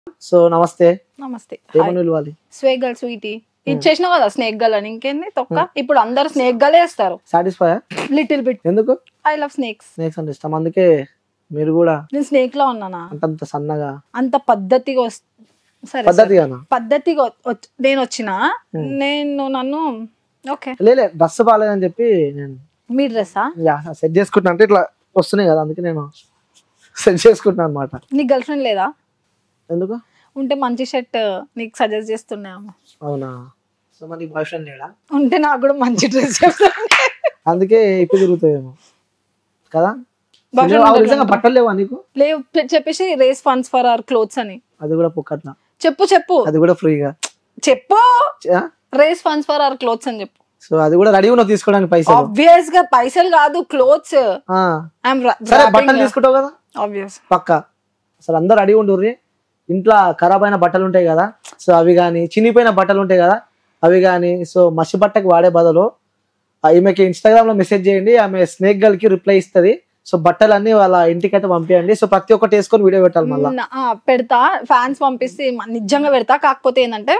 So నమస్తే నమస్తే ఏమని పిలవాలి స్నేక్ గర్ల్ స్వీటీ ఇచ్చేసినావు కదా స్నేక్ గర్ల్ అని ఇంకేంది తొక్క ఇప్పుడు అందరు స్నేక్ గర్ల్ వేస్తారు సాటిస్ఫై లిటిల్ బిట్ ఎందుకు ఐ లవ్ స్నేక్స్ స్నేక్స్ అంటే ఇష్టం అందుకే మీరు కూడా నేను స్నేక్ లో ఉన్నానా అంతంత సన్నగా అంత పద్ధతిగా వస్- సరే సరే. పద్ధతిగానా పద్ధతిగా వచ్- నేను వచ్చిన నేను నన్ను ఓకే లేలే డ్రెస్ బాగాలేదని చెప్పి నేను మీ డ్రెస్సా సెట్ చేసుకుంటున్నా అంటే ఇట్లా వస్తున్నాయి కదా అందుకే నేను సెట్ చేసుకుంటున్నాను అనమాట నీ గర్ల్ ఫ్రెండ్ లేదా ఎందుకు ఉంటే మంచి షర్ట్ నీకు సజెస్ట్ చేస్తున్నాము అవునా సో మరి బాయ్ ఫ్రెండ్ లేడా ఉంటే నాకు కూడా మంచి డ్రెస్ చెప్తాను అందుకే ఇప్పుడు తిరుగుతాయేమో కదా Boyfriend అవి ఉంటే నిజంగా బట్టలు లేవా నీకు లేవు పె- చెప్పేసి raise funds for our clothes అని అది కూడా పుక్కట్ల చెప్పు చెప్పు అది కూడా ఫ్రీగా చెప్పు raise funds for our clothes అని చెప్పు సో అది కూడా రెడీ ఉన్నావు తీసుకోవడానికి పైసలు ఆబ్వియస్ గా పైసలు కాదు క్లోత్స్ ఆ. ఐఎమ్ సరే బట్టలు తీసుకుంటావు కదా ఆబ్వియస్ పక్క అసలు అందరు అడిగి ఉండుర్రి ఇంట్లో ఖరాబ్ అయిన బట్టలు ఉంటాయి కదా సో అవి కానీ చినిగిపోయిన బట్టలు ఉంటాయి కదా అవి కానీ సో మసి బట్టకి వాడే బదులు ఆ ఈమెకి ఇన్స్టాగ్రామ్ లో మెసేజ్ చేయండి ఆమె స్నేక్ గర్ల్ కి రిప్లై ఇస్తుంది సో బట్టలన్నీ వాళ్ళ ఇంటికి అయితే పంపించండి సో ప్రతి ఒక్కటి వేసుకొని వీడియో పెట్టాలి మళ్ళీ పెడతా ఫ్యాన్స్ పంపిస్తే మ- నిజంగా పెడతా కాకపోతే ఏంటంటే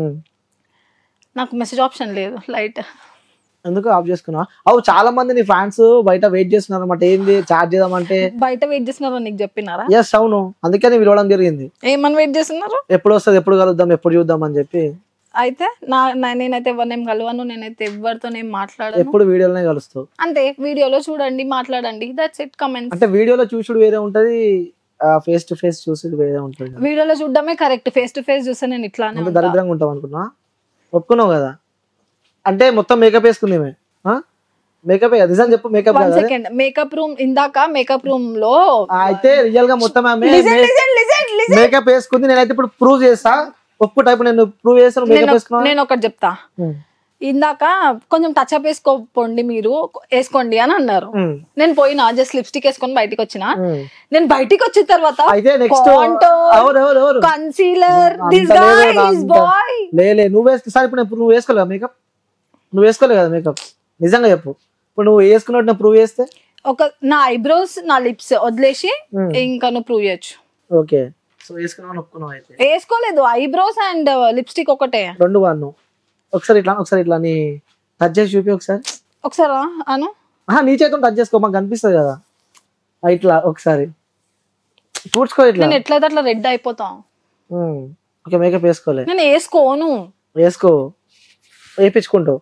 నాకు మెసేజ్ ఆప్షన్ లేదు లైట్ ఎందుకు ఆఫ్ చేసుకున్నా అవు చాలా మంది నీ ఫ్యాన్స్ బయట వెయిట్ చేస్తున్నారు అనమాట ఏంది చార్జ్ చేద్దామంటే బయట వెయిట్ చేస్తున్నారో నీకు చెప్పినారా ఎస్ అవును అందుకే నేను పిలవడం జరిగింది ఏమని వెయిట్ చేస్తున్నారు ఎప్పుడు వస్తుంది ఎప్పుడు కలుద్దాం ఎప్పుడు చూద్దాం అని చెప్పి అయితే నా నా- నేనైతే ఎవరినేం కలవను నేనైతే ఎవరితో నేను మాట్లాడను ఎప్పుడు వీడియోలోనే కలుస్తావు అంతే వీడియోలో చూడండి మాట్లాడండి దట్స్ ఇట్ కమెంట్స్ అంటే వీడియోలో చూసుడు వేరే ఉంటది ఫేస్ టు ఫేస్ చూసుడు వేరే ఉంటది కదా. వీడియోలో చూడడమే కరెక్ట్ ఫేస్ టు ఫేస్ చూస్తే నేను ఇట్లానే అంత ఉంటా. దరిద్రంగా ఉంటాం అనుకున్నా ఒప్పుకున్నావు కదా అంటే మొత్తం మేకప్ వేసుకుంది మేకప్ నిజం చెప్పు మేకప్ వన్ కదా సెకండ్ మేకప్ రూమ్ ఇందాక మేకప్ రూమ్ లో ఆ, అయితే రియల్ గా మొత్తం ఆమె listen listen listen listen makeup వేసుకుంది నేనైతే ఇప్పుడు ప్రూవ్ చేస్తా ఒప్పు టైప్ నేను ప్రూవ్ చేస్తాను మేకప్ నేను వేసుకున్నా నేను ఒకటి చెప్తా ఉమ్, ఇందాక కొంచెం టచ్ అప్ వేసుకోపోండి మీరు వేసుకోండి అని అన్నారు ఉమ్, నేను పోయినా జస్ట్ లిప్స్టిక్ వేసుకొని బయటికి వచ్చిన ఉమ్. నేను బయటికి వచ్చిన తర్వాత అయితే నెక్స్ట్ ఎవరు ఎవరు ఎవరు కన్సీలర్ అంత దిస్ లేదు, గాయ్ అంత- దిస్ బాయ్ లేలే నువ్వు వేసుకో సార్ ఇప్పుడు నేను- నువ్వు వేసుకోలేవు మేకప్ నువ్వు వేసుకోలేవు కదా మేకప్ నిజంగా చెప్పు ఇప్పుడు నువ్వు వేసుకున్నట్టు నేను ప్రూవ్ చేస్తే ఒక నా ఐబ్రోస్ నా లిప్స్ వదిలేసి ఉమ్, ఇంకా నువ్వు ప్రూవ్ చేయొచ్చు ఓకే సో వేసుకున్నావు ఒప్పుకున్నావు అయితే వేసుకోలేదు ఐబ్రోస్ అండ్ లిప్స్టిక్ ఒకటే రెండు వాడిను ఒకసారి ఇట్లా ఒకసారి ఇట్లా నీ టచ్ చేసి చూపి ఒకసారి ఒకసారి అను ఆహా నీ చేతితో టచ్ చేసుకో మాకు కనిపిస్తుంది కదా ఆ, ఇట్లా ఒకసారి పూడ్చుకో ఇట్లా నేను ఎట్లయితే అట్లా రెడ్ అయిపోతాం ఉమ్, ఓకే మేకప్ వేసుకోలే నేను వేసుకోను వేసుకో వేపించుకుంటావు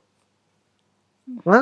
ఆ?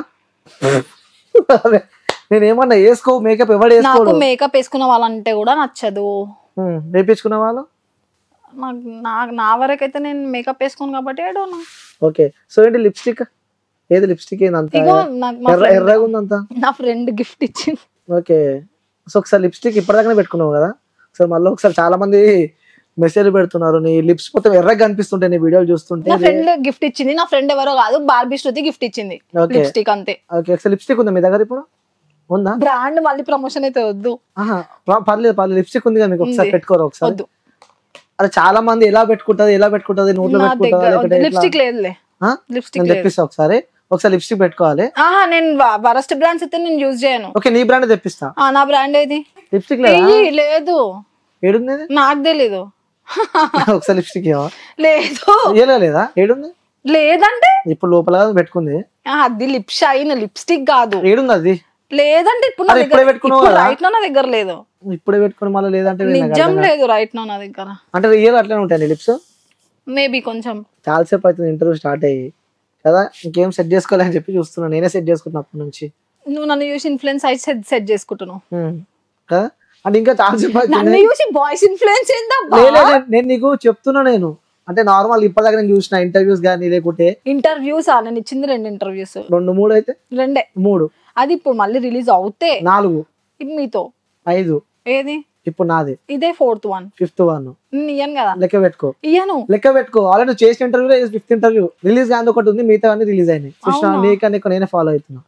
అదే నేను ఏమన్నా వేసుకో మేకప్ ఎవడు నాకు వేసుకోడు మేకప్ వేసుకున్న వాళ్ళంటే కూడా నచ్చదు ఉమ్, వేపించుకున్న వాళ్ళు నాకు నా నా వరకైతే నేను మేకప్ వేసుకోను కాబట్టి I don't know. Okay so ఏంటి లిప్స్టిక్ ఏది లిప్స్టిక్ ఏంది అంత ఇగో నాకు మా ఎర్ర friend- ఎర్రగా ఉంది అంత నా ఫ్రెండ్ గిఫ్ట్ ఇచ్చింది ఓకే సో ఒకసారి లిప్స్టిక్ ఇప్పటిదాకానే పెట్టుకున్నావు కదా ఒకసారి మళ్ళీ ఒకసారి చాలా మంది మెసేజ్ పెడుతున్నారు నీ లిప్స్ మొత్తం ఎర్రగా కనిపిస్తుంటాయి నీ వీడియోలు చూస్తుంటే నా ఫ్రెండ్ గిఫ్ట్ ఇచ్చింది నా ఫ్రెండ్ ఎవరో కాదు బార్బీ శృతి గిఫ్ట్ ఇచ్చింది ఓకే లిప్స్టిక్ అంతే ఓకే ఒకసారి లిప్స్టిక్ ఉందా మీ దగ్గర ఇప్పుడు ఉందా బ్రాండ్ మళ్ళీ ప్రమోషన్ అయితే వద్దు ఆహా ప- పర్లేదు పర్లేదు లిప్స్టిక్ ఉంది కదా మీకు ఒకసారి ఉంది. పెట్టుకోరు ఒకసారి వద్దు అరే చాలా మంది ఎలా పెట్టుకుంటది ఎలా పెట్టుకుంటది నోట్లో నా పెట్టుకుంటదా దగ్గర లేకపోతే ఎట్లా? లిప్స్టిక్ లేదులే ఆ? లిప్స్టిక్ నేను లేదు తెప్పిస్తా ఒకసారి ఒకసారి లిప్స్టిక్ పెట్టుకోవాలి ఆహా నేను వరస్ట్ బ్రాండ్స్ అయితే నేను యూజ్ చేయను ఓకే నీ బ్రాండ్ తెప్పిస్తా ఆ, నా బ్రాండ్ ఏది లిప్స్టిక్ లేదా ఏయ్, లేదు ఏడుంది ఇది? నాకు తెలీదు ఒకసారి లిప్స్టిక్ ఇవ్వవా? లేదు ఇయ్యలే లేదా ఏడుంది లేదంటే ఇప్పుడు లోపల పెట్టుకుంది ఆ, అది లిప్ షైన్ లిప్స్టిక్ కాదు ఏడుంది అది లేదంటే ఇప్పుడు నా అరే, ఇప్పుడే దగ్గర పెట్టుకున్నావు కదా? రైట్ నా దగ్గర లేదు ఇప్పుడే పెట్టుకుని మళ్ళీ లేదంటే నేను నాకు నిజం అర్థం కాదు. లేదు రైట్ నా దగ్గర అంటే రియల్ అట్లనే ఉంటాయి లిప్స్ మేబీ కొంచెం చాలాసేపు అవుతుంది ఇంటర్వ్యూ స్టార్ట్ అయ్యి కదా ఇంకేం సెట్ చేసుకోవాలని చెప్పి చూస్తున్నాను నేనే సెట్ చేసుకుంటున్నా అప్పటి నుంచి నువ్వు నన్ను చూసి ఇన్ఫ్లుయెన్స్ అయితే సెట్ సెట్ చేసుకుంటున్నావు ఉమ్. కదా అంటే ఇంకా చాలాసేపు అవుతుంది నన్ను చూసి బాయ్స్ ఇన్ఫ్లుయెన్స్ ఏందా లే, లే, లే, నేను నీకు చెప్తున్నా నేను అంటే నార్మల్ ఇప్పటిదాకా నేను చూసిన ఇంటర్వ్యూస్ కానీ లేకుంటే ఇంటర్వ్యూస్ నేను ఇచ్చింది రెండు ఇంటర్వ్యూస్ రెండు మూడు అయితే రెండే మూడు అది ఇప్పుడు మళ్ళీ రిలీజ్ అవుతే నాలుగు ఇది మీతో ఐదు ఏది ఇప్పుడు నాది ఇదే ఫోర్త్ వన్ ఫిఫ్త్ వన్ నేను ఇయ్యను కదా లెక్క పెట్టుకో ఇయ్యను లెక్క పెట్టుకో ఆల్రెడీ చేసిన ఇంటర్వ్యూ ఫిఫ్త్ ఇంటర్వ్యూ రిలీజ్ కానీ ఒకటి ఉంది మిగతా అన్ని రిలీజ్ అయినాయి కృష్ణ అవునా? నీకన్నా ఎక్కువ నేనే ఫాలో అవుతున్నా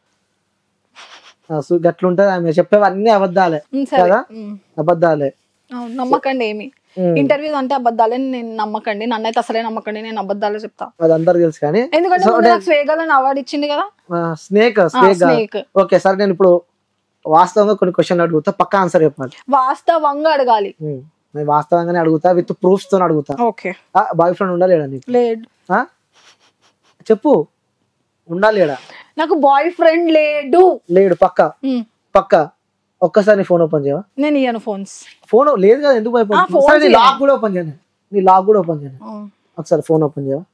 ఆ, సో గట్లుంటది ఆమె చెప్పేవన్నీ అబద్ధాలే ఉమ్, సరే కదా? ఉమ్. అబద్ధాలే అవును, నమ్మకండి ఏమి ఉమ్. ఇంటర్వ్యూస్ అంటే అబద్ధాలే నేను నమ్మకండి నన్నైతే అసలే నమ్మకండి నేను అబద్ధాలే చెప్తా అది అందరికి తెలుసు కానీ ఎందుకంటే ముందు నాకు స్వేగలని అవార్డు ఇచ్చింది కదా స్నేక్ స్నేక్ స్నేక్ ఓకే సరే నేను ఇప్పుడు వాస్తవంగా కొన్ని క్వశ్చన్ అడుగుతా పక్కా ఆన్సర్ చెప్పాలి వాస్తవంగా అడగాలి ఉమ్. నేను వాస్తవంగానే అడుగుతా విత్ ప్రూఫ్స్ తో అడుగుతా ఓకే బాయ్ ఫ్రెండ్ ఉండాలి లేడా నీకు లేడు ఆ? చెప్పు ఉండాలి లేడా నాకు బాయ్ ఫ్రెండ్ లేడు లేడు పక్క ఉమ్, పక్క ఒక్కసారి నీ ఫోన్ ఓపెన్ చేయవా నేను ఇయ్యను ఫోన్స్ ఫోన్ లేదు కదా ఎందుకు ఆ, భయపడుతున్నావు phone ఒకసారి నీ చేయాలి. లాక్ కూడా ఓపెన్ చేయను నీ లాక్ కూడా ఓపెన్ చేయను ఒకసారి ఫోన్ ఓపెన్ చేయవా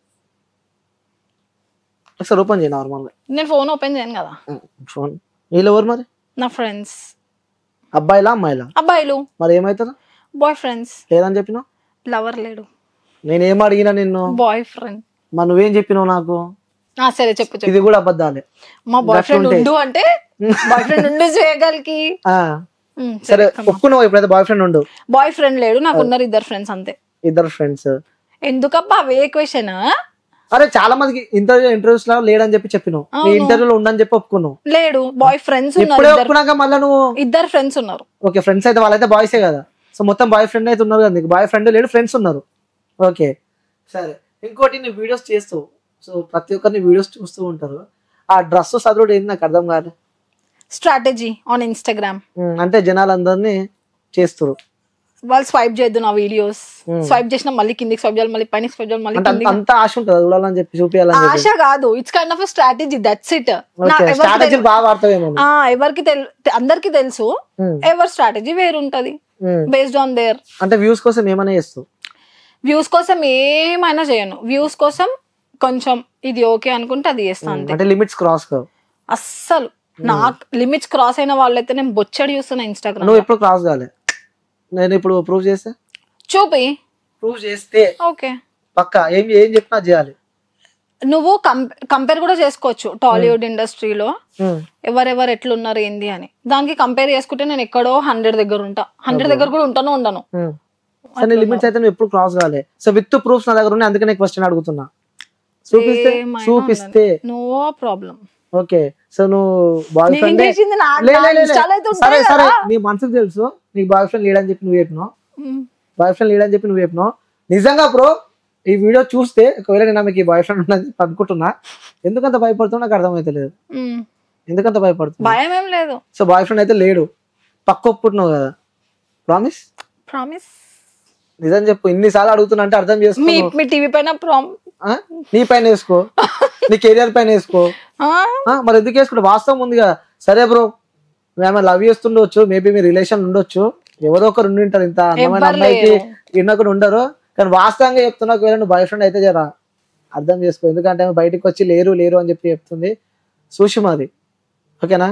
ఒకసారి ఓపెన్ చేయ నార్మల్గా నేను ఫోన్ ఓపెన్ చేయను కదా ఫోన్ వీళ్ళు ఎవరు మరి నా ఫ్రెండ్స్ అబ్బాయిలా అమ్మాయిలా అబ్బాయిలు మరి ఏమవుతారు బాయ్ ఫ్రెండ్స్ లేదని చెప్పినావు లవర్ లేడు నేను ఏం అడిగినా నిన్ను బాయ్ ఫ్రెండ్ మరి నువ్వేం చెప్పినావు నాకు సరే చెప్పు చెప్పు ఇది కూడా అబద్ధాలే మా బాయ్ ఫ్రెండ్ గట్లుంటే. ఉండు అంటే బాయ్ ఫ్రెండ్ ఉండు చేయగలికి ఆ, ఉమ్, సరే ఒప్పుకున్నావు ఇప్పుడైతే బాయ్ ఫ్రెండ్ ఉండు బాయ్ ఫ్రెండ్ లేడు నాకు ఉన్నారు ఇద్దరు ఫ్రెండ్స్ అంతే ఇద్దరు ఫ్రెండ్స్ ఎందుకబ్బా అవే క్వశ్చన్ అరే చాలా మందికి ఇంటర్వ్యూ ఇంటర్వ్యూస్ లో లేడని చెప్పి చెప్పినావు నీ అవును. ఇంటర్వ్యూలో ఉండని చెప్పి ఒప్పుకున్నావు లేడు బాయ్ ఫ్రెండ్స్ ఉన్నారు ఇప్పుడే ఇద్దరు ఒప్పుకున్నాక మళ్ళీ నువ్వు ఇద్దరు ఫ్రెండ్స్ ఉన్నారు ఓకే ఫ్రెండ్స్ అయితే వాళ్ళైతే బాయ్సే కదా సో మొత్తం బాయ్ ఫ్రెండ్ అయితే ఉన్నారు కదా నీకు బాయ్ ఫ్రెండ్ లేడు ఫ్రెండ్స్ ఉన్నారు ఓకే సరే ఇంకోటి నీ వీడియోస్ చేస్తావు సో ప్రతి ఒక్కరిని వీడియోస్ చూస్తూ ఉంటారు ఆ డ్రెస్ చదువుడు ఏంది నాకు అర్థం కాదు స్ట్రాటజీ ఆన్ ఇన్స్టాగ్రామ్ ఉమ్, అంటే జనాలందరినీ చేస్తారు వాళ్ళు స్వైప్ చేయొద్దు నా వీడియోస్ Hmm. స్వైప్ చేసిన మళ్ళీ కిందికి స్వైప్ చేయాలి మళ్ళీ పైన స్వైప్ చేయాలి మళ్ళీ అంటే అంత- కిందికి అంత ఆశ ఉంటుంది చూడాలని చెప్పి చూపించాలని ఆశ చెప్పి కాదు it's kind of strategy that's it okay స్ట్రాటజీలు బాగా వాడతావేమో ఎవరికి తెల్ అందరికి తెలుసు ఉమ్, ఎవరి స్ట్రాటజీ వేరుంటది ఉమ్. బేస్డ్ ఆన్ దేర్ అంటే వ్యూస్ కోసం ఏమైనా చేస్తావు వ్యూస్ కోసం ఏమైనా చేయను వ్యూస్ కోసం కొంచెం ఇది ఓకే అనుకుంటే అది చేస్తా అంతే అంటే లిమిట్స్ క్రాస్ కావు అస్సలు నాకు లిమిట్స్ క్రాస్ అయిన వాళ్ళైతే నేను బొచ్చడి చూస్తున్నా ఇన్స్టాగ్రామ్ నువ్వు ఎప్పుడు క్రాస్ కాలే నేను ఇప్పుడు ప్రూవ్ చేస్తే చూపి ప్రూవ్ చేస్తే ఓకే పక్క ఏం ఏం చెప్పినా చేయాలి నువ్వు కంపేర్ కూడా చేసుకోవచ్చు టాలీవుడ్ ఇండస్ట్రీలో ఉమ్, ఎవరెవరు ఎట్లున్నారు ఏంది అని దానికి కంపేర్ చేసుకుంటే నేను ఎక్కడో హండ్రెడ్ దగ్గర ఉంటా హండ్రెడ్ దగ్గర కూడా ఉంటాను ఉండను ఉమ్. సరే లిమిట్స్ అయితే నువ్వు ఎప్పుడు క్రాస్ కాలే సో విత్ ప్రూఫ్స్ నా దగ్గర ఉన్నాయి అందుకే నేను క్వశ్చన్ అడుగుతున్నా చూపిస్తే ఏమైనా చూపిస్తే నో ప్రాబ్లం ఓకే సో నువ్వు బాయ్ నేను ఫ్రెండ్ చేసింది నా లే, నా లే, లే, లే. Insta లో అయితే సరే ఉంటాయి సరే కదా. నీ మనసుకు తెలుసు నీకు బాయ్ ఫ్రెండ్ లేడని చెప్పి నువ్వు చెప్పినావు ఉమ్. బాయ్ ఫ్రెండ్ లేడని చెప్పి నువ్వు చెప్పినావు నిజంగా బ్రో ఈ వీడియో చూస్తే ఒకవేళ నేను ఆమెకి బాయ్ ఫ్రెండ్ ఉన్నది చెప్పి అనుకుంటున్నా ఎందుకంత భయపడుతున్నా నాకు అర్థమైతలేదు ఉమ్. ఎందుకంత భయపడుతున్నా భయం ఏం లేదు సో బాయ్ ఫ్రెండ్ అయితే లేడు పక్క ఒప్పుకుంటున్నావు కదా ప్రామిస్ ప్రామిస్ నిజం చెప్పు ఇన్నిసార్లు అడుగుతున్నా అంటే అర్థం మీ చేసుకో మీ టీవీ పైన ప్రామ్ ఆ? నీ పైన వేసుకో నీ కెరియర్ పైన వేసుకో ఆ, మరి ఎందుకు వేసుకుంటే వాస్తవం ఉంది కదా సరే బ్రో మేము లవ్ చేస్తుండొచ్చు మేబీ మీ రిలేషన్ ఉండొచ్చు ఎవరో ఒకరు ఉండి ఉంటారు ఇంత అందమైన ఎవ్వరు అమ్మాయికి లేరు. ఇన్నొకరు ఉండరు కానీ వాస్తవంగా చెప్తున్నా ఒకవేళ నువ్వు బాయ్ ఫ్రెండ్ అయితే జరా అర్థం చేసుకో ఎందుకంటే ఆమె బయటికి వచ్చి లేరు లేరు అని చెప్పి చెప్తుంది సుషిమాది ఓకేనా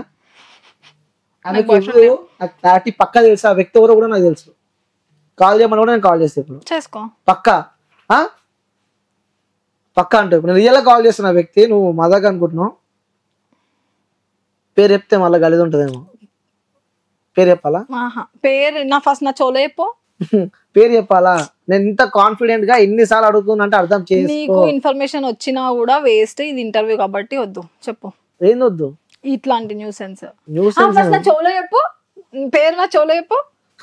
ఆమెకి boyfriend ఎవరు నాకు క్లారిటీ పక్క తెలుసు ఆ వ్యక్తి ఎవరో కూడా నాకు తెలుసు కాల్ చేయమని కూడా నేను కాల్ చేస్తాను ఇప్పుడు చేసుకో పక్క ఆ? పక్క అంటే ఇప్పుడు నేను రియల్గా కాల్ చేస్తున్న వ్యక్తి నువ్వు మజాక్ అనుకుంటున్నావు పేరు చెప్తే మళ్ళీ గలిది ఉంటుందేమో పేరు చెప్పాలా ఆహా పేరు నా ఫస్ట్ నా చోలో చెప్పు పేరు చెప్పాలా నేను ఇంత కాన్ఫిడెంట్ గా ఎన్నిసార్లు అడుగుతున్నా అంటే అర్థం చేసుకో నీకు ఇన్ఫర్మేషన్ వచ్చినా కూడా వేస్ట్ ఇది ఇంటర్వ్యూ కాబట్టి వద్దు చెప్పు ఏంది వద్దు ఇట్లాంటి న్యూస్ సెన్స్ న్యూస్ ఫస్ట్ నా చోలో చెప్పు పేరు నా చోలో చెప్పు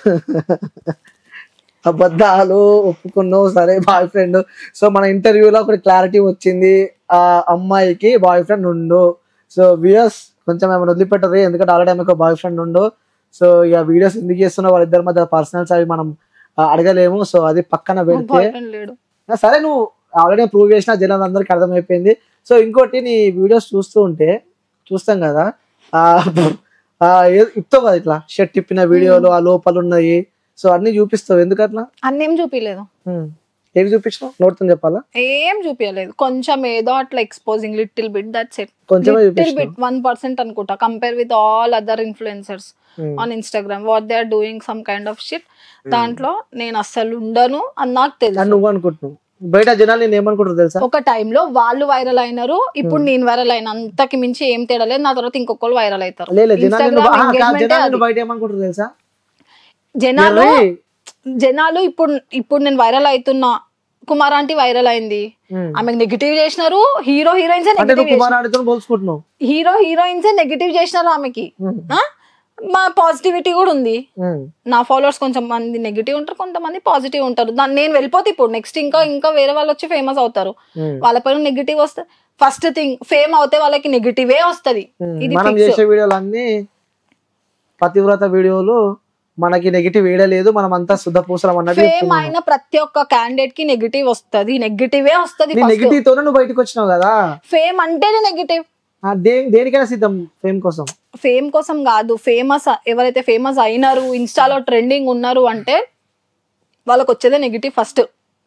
అబద్ధాలు ఒప్పుకున్నావు సరే బాయ్ ఫ్రెండ్ సో మన ఇంటర్వ్యూలో ఒకటి క్లారిటీ వచ్చింది ఆ అమ్మాయికి బాయ్ ఫ్రెండ్ ఉండు సో వియర్స్ కొంచెం ఏమైనా వదిలిపెట్టరు ఎందుకంటే ఆల్రెడీ ఆమెకు బాయ్ ఫ్రెండ్ ఉండు సో ఇక వీడియోస్ ఎందుకు చేస్తున్నా వాళ్ళిద్దరి మధ్య పర్సనల్స్ అవి మనం ఆ, అడగలేము సో అది పక్కన పెడితే బాయ్ ఫ్రెండ్ లేడు ఆ, సరే నువ్వు ఆల్రెడీ ప్రూవ్ చేసిన జనాలందరికీ అర్థమైపోయింది సో ఇంకోటి నీ వీడియోస్ చూస్తూ ఉంటే చూస్తాం కదా ఆ, ఆ, ఏ- ఇస్తావు కదా ఇట్లా షర్ట్ తిప్పిన వీడియోలు ఆ లోపల ఉన్నాయి సో అన్ని చూపిస్తావు ఎందుకు అట్లా అన్నేం చూపించలేదు హ్మ్. ఏవి చూపించినావు నోట్తో చెప్పాలా ఏం చూపించలేదు కొంచెం ఏదో అట్లా exposing little bit that's it కొంచెమే లిటిల్ చూపించినావు బిట్ వన్ పర్సెంట్ అనుకుంటా compare with all other influencers Hmm. On Instagram what they are doing some kind of shit దాంట్లో నేను అస్సలు ఉండను అని నాకు అని తెలుసు నువ్వు అనుకుంటున్నావు బయట జనాలు నేను ఏమనుకుంటారు తెలుసా ఒక టైంలో వాళ్ళు వైరల్ అయినారు ఇప్పుడు నేను వైరల్ అయిన అంతకి మించి ఏం తేడా లేదు నా తర్వాత ఇంకొకరు వైరల్ అవుతారు లేదు జనాలు నిన్ను బా- ఆ, కాదు, engagement ఏ జనాలు అది. నిన్ను బయట ఏమనుకుంటారు తెలుసా జనాలు ఎర్రి. జనాలు ఇప్పుడు ఇప్పుడు నేను వైరల్ అవుతున్నా కుమార్ ఆంటీ వైరల్ అయింది హ్మ్. ఆమెకు నెగిటివ్ చేసినారు హీరో హీరోయిన్స్ అంటే నువ్వు నెగిటివ్ కుమార్ ఆడితో పోల్చుకుంటున్నావు హీరో హీరోయిన్స్ నెగిటివ్ చేసినారు ఆమెకి హ్మ్. ఆ? మా పాజిటివిటీ కూడా ఉంది హ్మ్. నా ఫాలోవర్స్ కొంచెం మంది నెగిటివ్ ఉంటారు కొంతమంది పాజిటివ్ ఉంటారు దాన్ని నేను వెళ్ళిపోతే ఇప్పుడు నెక్స్ట్ ఇంకా ఇంకా వేరే వాళ్ళు వచ్చి ఫేమస్ అవుతారు హ్మ్. వాళ్ళ పైన నెగిటివ్ వస్తే ఫస్ట్ థింగ్ ఫేమ్ అవుతే వాళ్ళకి నెగిటివే వస్తది హ్మ్. ఇది మనం fix. చేసే వీడియోలు అన్ని పతివ్రత వీడియోలు మనకి నెగిటివ్ వేయడం లేదు మనం అంతా శుద్ధ పూసలం అన్నట్టు ఫేమ్ చెప్తున్నాను. అయిన ప్రతి ఒక్క క్యాండిడేట్ కి నెగిటివ్ వస్తది నెగిటివే వస్తది నీ నెగిటివ్ తోనే నువ్వు బయటకు వచ్చినావు కదా ఫేమ్ అంటేనే నెగిటివ్ ఆ, దే- దేనికైనా సిద్ధం ఫేమ్ కోసం ఫేమ్ కోసం కాదు ఫేమస్ ఎవరైతే ఫేమస్ అయినారు ఇన్స్టాలో ట్రెండింగ్ ఉన్నారు అంటే వాళ్ళకి వచ్చేదే నెగిటివ్ ఫస్ట్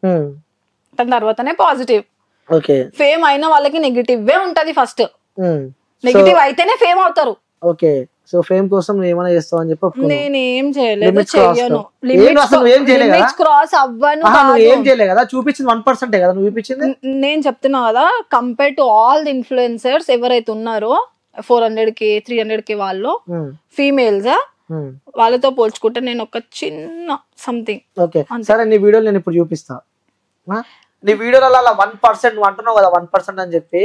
దాని తర్వాతనే పాజిటివ్ ఓకే ఫేమ్ అయిన వాళ్ళకి నెగిటివ్ ఉంటది ఫస్ట్ నెగిటివ్ అయితేనే ఫేమ్ అవుతారు ఓకే సో ఫేమ్ కోసం నువ్వు ఏమైనా చేస్తావు అని చెప్పి ఒప్పుకున్నావు. నేనేం చేయలేదు Limits cross చెయ్యను కావు. ఏం అసలు నువ్వేం చేయలేదు కదా? క్రాస్ అవ్వను ఆహా, నువ్వు కాదు. ఏం చేయలేదు కదా చూపించింది వన్ పర్సెంటే కదా నువ్వు చూపించింది న- నేను చెప్తున్నా కదా compare to all the influencers ఎవరైతే ఉన్నారో ఫోర్ హండ్రెడ్ కి త్రీ హండ్రెడ్ కి వాళ్ళు ఉమ్, ఫీమేల్స్ ఉమ్. వాళ్ళతో పోల్చుకుంటే నేను ఒక చిన్న సంథింగ్ ఓకే సరే నీ వీడియోలు నేను ఇప్పుడు చూపిస్తా ఆ? నీ వీడియోలలో అలా వన్ పర్సెంట్ నువ్వు అంటున్నావు కదా వన్ పర్సెంట్ అని చెప్పి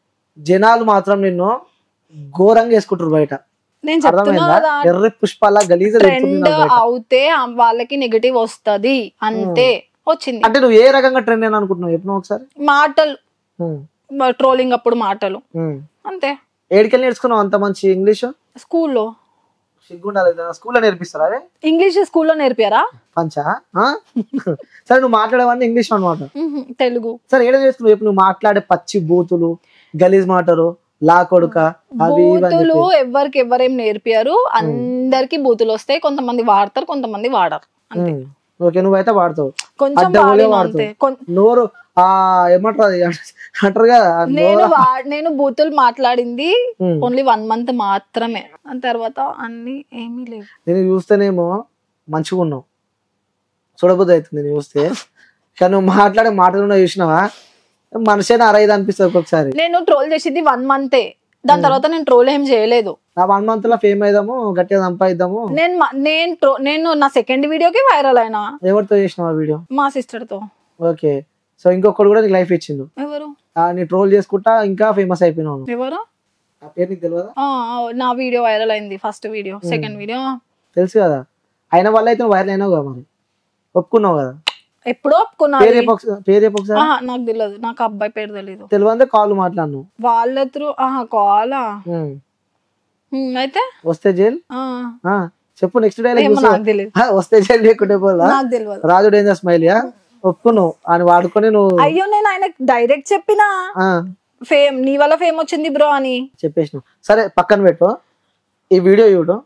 జనాలు మాత్రం నిన్ను ఘోరంగా వేసుకుంటారు బయట నేను చెప్తున్నా అర్థమైందా కదా ఎర్రి పుష్పాల గలీజ ట్రెండ్ అవుతే ఆ వాళ్ళకి నెగటివ్ వస్తది అంతే వచ్చింది అంటే నువ్వు ఏ రకంగా ట్రెండ్ అని అనుకుంటున్నావు చెప్పు నువ్వు ఒకసారి మాటలు ఉమ్, ట్రోలింగ్ అప్పుడు మాటలు ఉమ్. అంతే ఏడికెళ్ళి నేర్చుకున్నావు అంత మంచి ఇంగ్లీష్ స్కూల్లో సిగ్గుండాలి స్కూల్లో నేర్పిస్తారా అదే ఇంగ్లీష్ స్కూల్లో నేర్పారా పంచా ఆ? సరే నువ్వు మాట్లాడేవన్నీ ఇంగ్లీష్ అనమాట మ్హూ, తెలుగు సరే ఏడ చేస్తున్నావు చెప్పు నువ్వు మాట్లాడే పచ్చి బూతులు గలీజ్ మాటలు లా కొడుక అవి ఇవి అని బూతులు చెప్పి. ఎవరికి ఎవరేం నేర్పారు అందరికి బూతులు వస్తాయి కొంతమంది వాడతారు కొంతమంది వాడరు అంతే ఉమ్. ఓకే నువ్వైతే వాడతావు కొంచెం అడ్డగోలే వాడిన వాడతావు. అంతే కొన్- నోరు ఆ ఏమంటారు అది అంటారు కదా ఆ నేను నోరు వా- నేను బూతులు మాట్లాడింది ఉమ్. ఓన్లీ వన్ మంత్ మాత్రమే దాని తర్వాత అన్ని ఏమీ లేవు నేను చూస్తేనేమో మంచిగా ఉన్నావు చూడబుద్ధి అవుతుంది నేను చూస్తే కానీ నువ్వు మాట్లాడే మాటలు ఉన్నావు చూసినావా మనిషిని అరైదు అనిపిస్తుంది ఒక్కొక్కసారి నేను ట్రోల్ చేసింది వన్ మంతే దాని తర్వాత నేను ట్రోల్ ఏం చేయలేదు ఆ వన్ మంత్ లో ఫేమ్ అయిదాము గట్టిగా సంపాదిద్దాము నేను మ- నేను ట్రో- నేను నా సెకండ్ వీడియోకి వైరల్ అయినా ఎవరితో చేసినావు ఆ వీడియో మా సిస్టర్ తో ఓకే సో ఇంకొకటి కూడా నీకు లైఫ్ ఇచ్చిండు ఎవరు ఆ, నీ ట్రోల్ చేసుకుంటా ఇంకా ఫేమస్ అయిపోయినావు నువ్వు. ఎవరు ఆ పేరు నీకు తెలియదా ఆ, ఆ, నా వీడియో వైరల్ అయింది ఫస్ట్ వీడియో సెకండ్ వీడియో తెలుసు కదా అయిన వల్ల అయితే వైరల్ అయినావు కదా మరి ఒప్పుకున్నావు కదా ఎప్పుడో ఒప్పుకున్నా పేరు చెప్పు ఒకసారి- పేరు చెప్పు ఒకసారి ఆహా, నాకు తెలియదు నాకు ఆ అబ్బాయి పేరు తెలీదు తెలియదే కాల్ మాట్లాడను వాళ్ళ త్రూ ఆహా కాలా ఉమ్. హ్మ్, అయితే వస్తే జైల్ ఆ, ఆ, చెప్పు నెక్స్ట్ డైలాగ్ ఏమో నాకు తెలియదు వస్తే జైల్ లేకుంటే పోదా నాకు తెలియదు రాజు డేంజర్ స్మైల్ యా ఒప్పుకున్నావు అని వాడుకొని నువ్వు అయ్యో నేను ఆయన డైరెక్ట్ చెప్పినా ఆ, ఫేమ్ నీ వల్ల ఫేమ్ వచ్చింది బ్రో అని చెప్పేసినావు సరే పక్కన పెట్టు ఈ వీడియో చూడు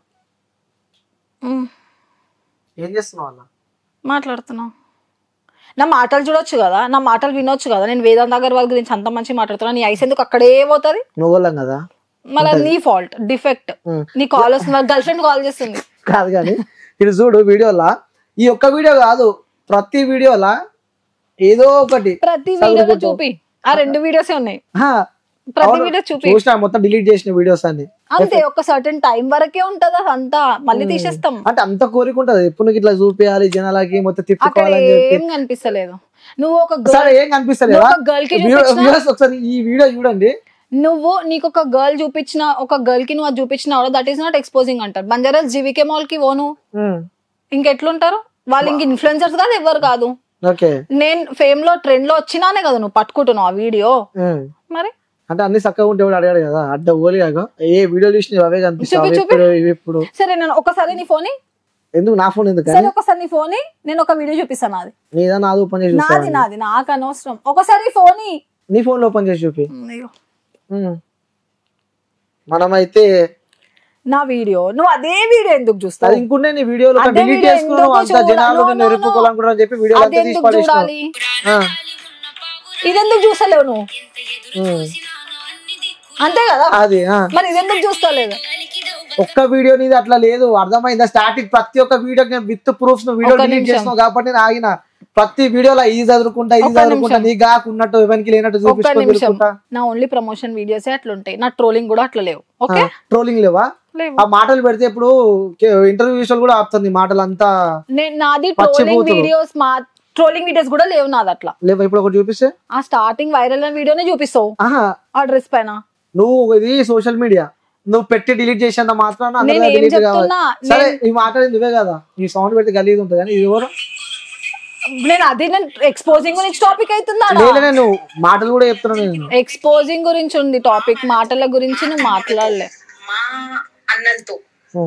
హ్మ్, ఏం చేస్తున్నావు అలా మాట్లాడుతున్నా నా మాటలు చూడొచ్చు కదా నా మాటలు వినొచ్చు కదా నేను వేదాంత్ అగర్వాల్ గురించి అంత మంచి మాట్లాడుతున్నా నీ ఐస్ ఎందుకు అక్కడే పోతుంది నువ్వు వాళ్ళం కదా మళ్ళీ నీ ఫాల్ట్ డిఫెక్ట్ ఉమ్. నీ కాల్ వస్తుంది గర్ల్ ఫ్రెండ్ కాల్ చేస్తుంది కాదు కానీ ఇది చూడు వీడియోలా ఈ ఒక్క వీడియో కాదు ప్రతి వీడియోలా ఏదో ఒకటి ప్రతి వీడియోలో చూపి ఆ రెండు వీడియోసే ఉన్నాయి హా, ప్రతి అవును. వీడియో చూపి చూసినా మొత్తం డిలీట్ చేసిన వీడియోస్ అన్ని అంతే ఒక సర్టన్ టైం వరకే ఉంటది అదంతా మళ్ళీ తీసేస్తాం అంటే అంత కోరిక ఉంటది ఎప్పుడు నీకు ఇట్లా చూపించాలి జనాలకి మొత్తం అక్కడ తిప్పుకోవాలని చెప్పి ఏం కనిపిస్తలేదు నువ్వు ఒక girl- సరే ఏం కనిపిస్తలేదా నువ్వు ఒక girl కి వీడియో- చూపించినా- viewers ఒకసారి ఈ వీడియో చూడండి నువ్వు నీకు ఒక గర్ల్ చూపించిన ఒక గర్ల్ కి నువ్వు అది చూపించిన దట్ ఈస్ నాట్ ఎక్స్పోజింగ్ అంటారు బంజారాస్ జీవికే మాల్ కి పోను ఇంకెట్లుంటారు వాళ్ళు ఇంక ఇన్ఫ్లుయెన్సర్స్ కాదు ఎవరు కాదు ఓకే నేను ఫేమ్ లో ట్రెండ్ లో వచ్చినానే కదా నువ్వు పట్టుకుంటున్నావు ఆ వీడియో మరి అంటే అన్ని చక్కగా ఉంటే కూడా అడిగాడు కదా అడ్డ ఓలి కాక ఏ వీడియో చూసిన అవే కనిపిస్తాయి చూపి, అవి చూపి. ఇప్పుడు ఇవి ఇప్పుడు సరే నేను ఒకసారి నీ ఫోన్ ఎందుకు నా ఫోన్ ఎందుకు సరే ఒకసారి నీ ఫోన్ నేను ఒక వీడియో చూపిస్తాను నాది నీదా నాది ఓపెన్ చేసి చూస్తా నాది నాది నాకు అనవసరం ఒకసారి ఫోన్ నీ ఫోన్ లో ఓపెన్ చేసి చూపి ఉమ్. మనమైతే నా వీడియో నువ్వు అదే వీడియో ఎందుకు అది చూస్తావు ఇంకుంటే నీ వీడియోలో అదే డిలీట్ వీడియో చేసుకున్నావు ఎందుకు అంత చూడాలి? జనాలు No, నేను no, no. ఎరుపుకోవాలనుకుంటా చెప్పి వీడియో అంతా తీసి అదెందుకు పడేసినావు చూడాలి ఆ. ఇదెందుకు చూస్తలేవు నువ్వు ఉమ్. అంతే కదా అది ఆ. మరి ఇదెందుకు చూస్తలేదు ఒక్క వీడియో నీది అట్లా లేదు అర్థమైందా స్టార్టింగ్ ప్రతి ఒక్క వీడియో విత్ ప్రూఫ్స్ నువ్వు వీడియో ఒక్క డిలీట్ నిమిషం. చేస్తున్నావు కాబట్టి నేను ఆగిన ప్రతి వీడియోలో ఇది చదువుకుంటా ఇది ఒక్క చదువుకుంటా నిమిషం. నీ కాకున్నట్టు ఎవరికి లేనట్టు ఒక్క చూపించుకో నిమిషం తిరుగుకుంటా నా ఓన్లీ ప్రమోషన్ వీడియోసే అట్లుంటాయి నా ట్రోలింగ్ కూడా అట్లా లేవు ఓకే ట్రోలింగ్ లేవా లేవు ఆ మాటలు పెడితే ఇప్పుడు ఇంటర్వ్యూ విషయాలు కూడా ఆపుతుంది మాటలు అంతా నేను నాది పచ్చి ట్రోలింగ్ బూతులు. వీడియోస్ మా ట్రోలింగ్ వీడియోస్ కూడా లేవు నాది అట్లా లేవా ఇప్పుడు ఒకటి చూపిస్తే ఆ స్టార్టింగ్ వైరల్ అయిన వీడియోనే చూపిస్తావు ఆహా ఆ డ్రెస్ పైన నువ్వు ఇది సోషల్ మీడియా నువ్వు పెట్టి డిలీట్ చేసేంత మాత్రాన నేను అందరిది ఏం delete కావాలి చెప్తున్నా సరే ఈ మాట నువ్వే కదా ఈ సౌండ్ పెడితే గలీజ్ ఉంటుంది కానీ ఇది ఎవరు నేను అది నేను ఎక్స్పోజింగ్ గురించి టాపిక్ అవుతుందా లేలే నువ్వు మాటలు కూడా చెప్తున్నాను నేను ఎక్స్పోజింగ్ గురించి ఉంది టాపిక్ మాటల గురించి నువ్వు మాట్లాడలే మా అన్నలతో ఉం.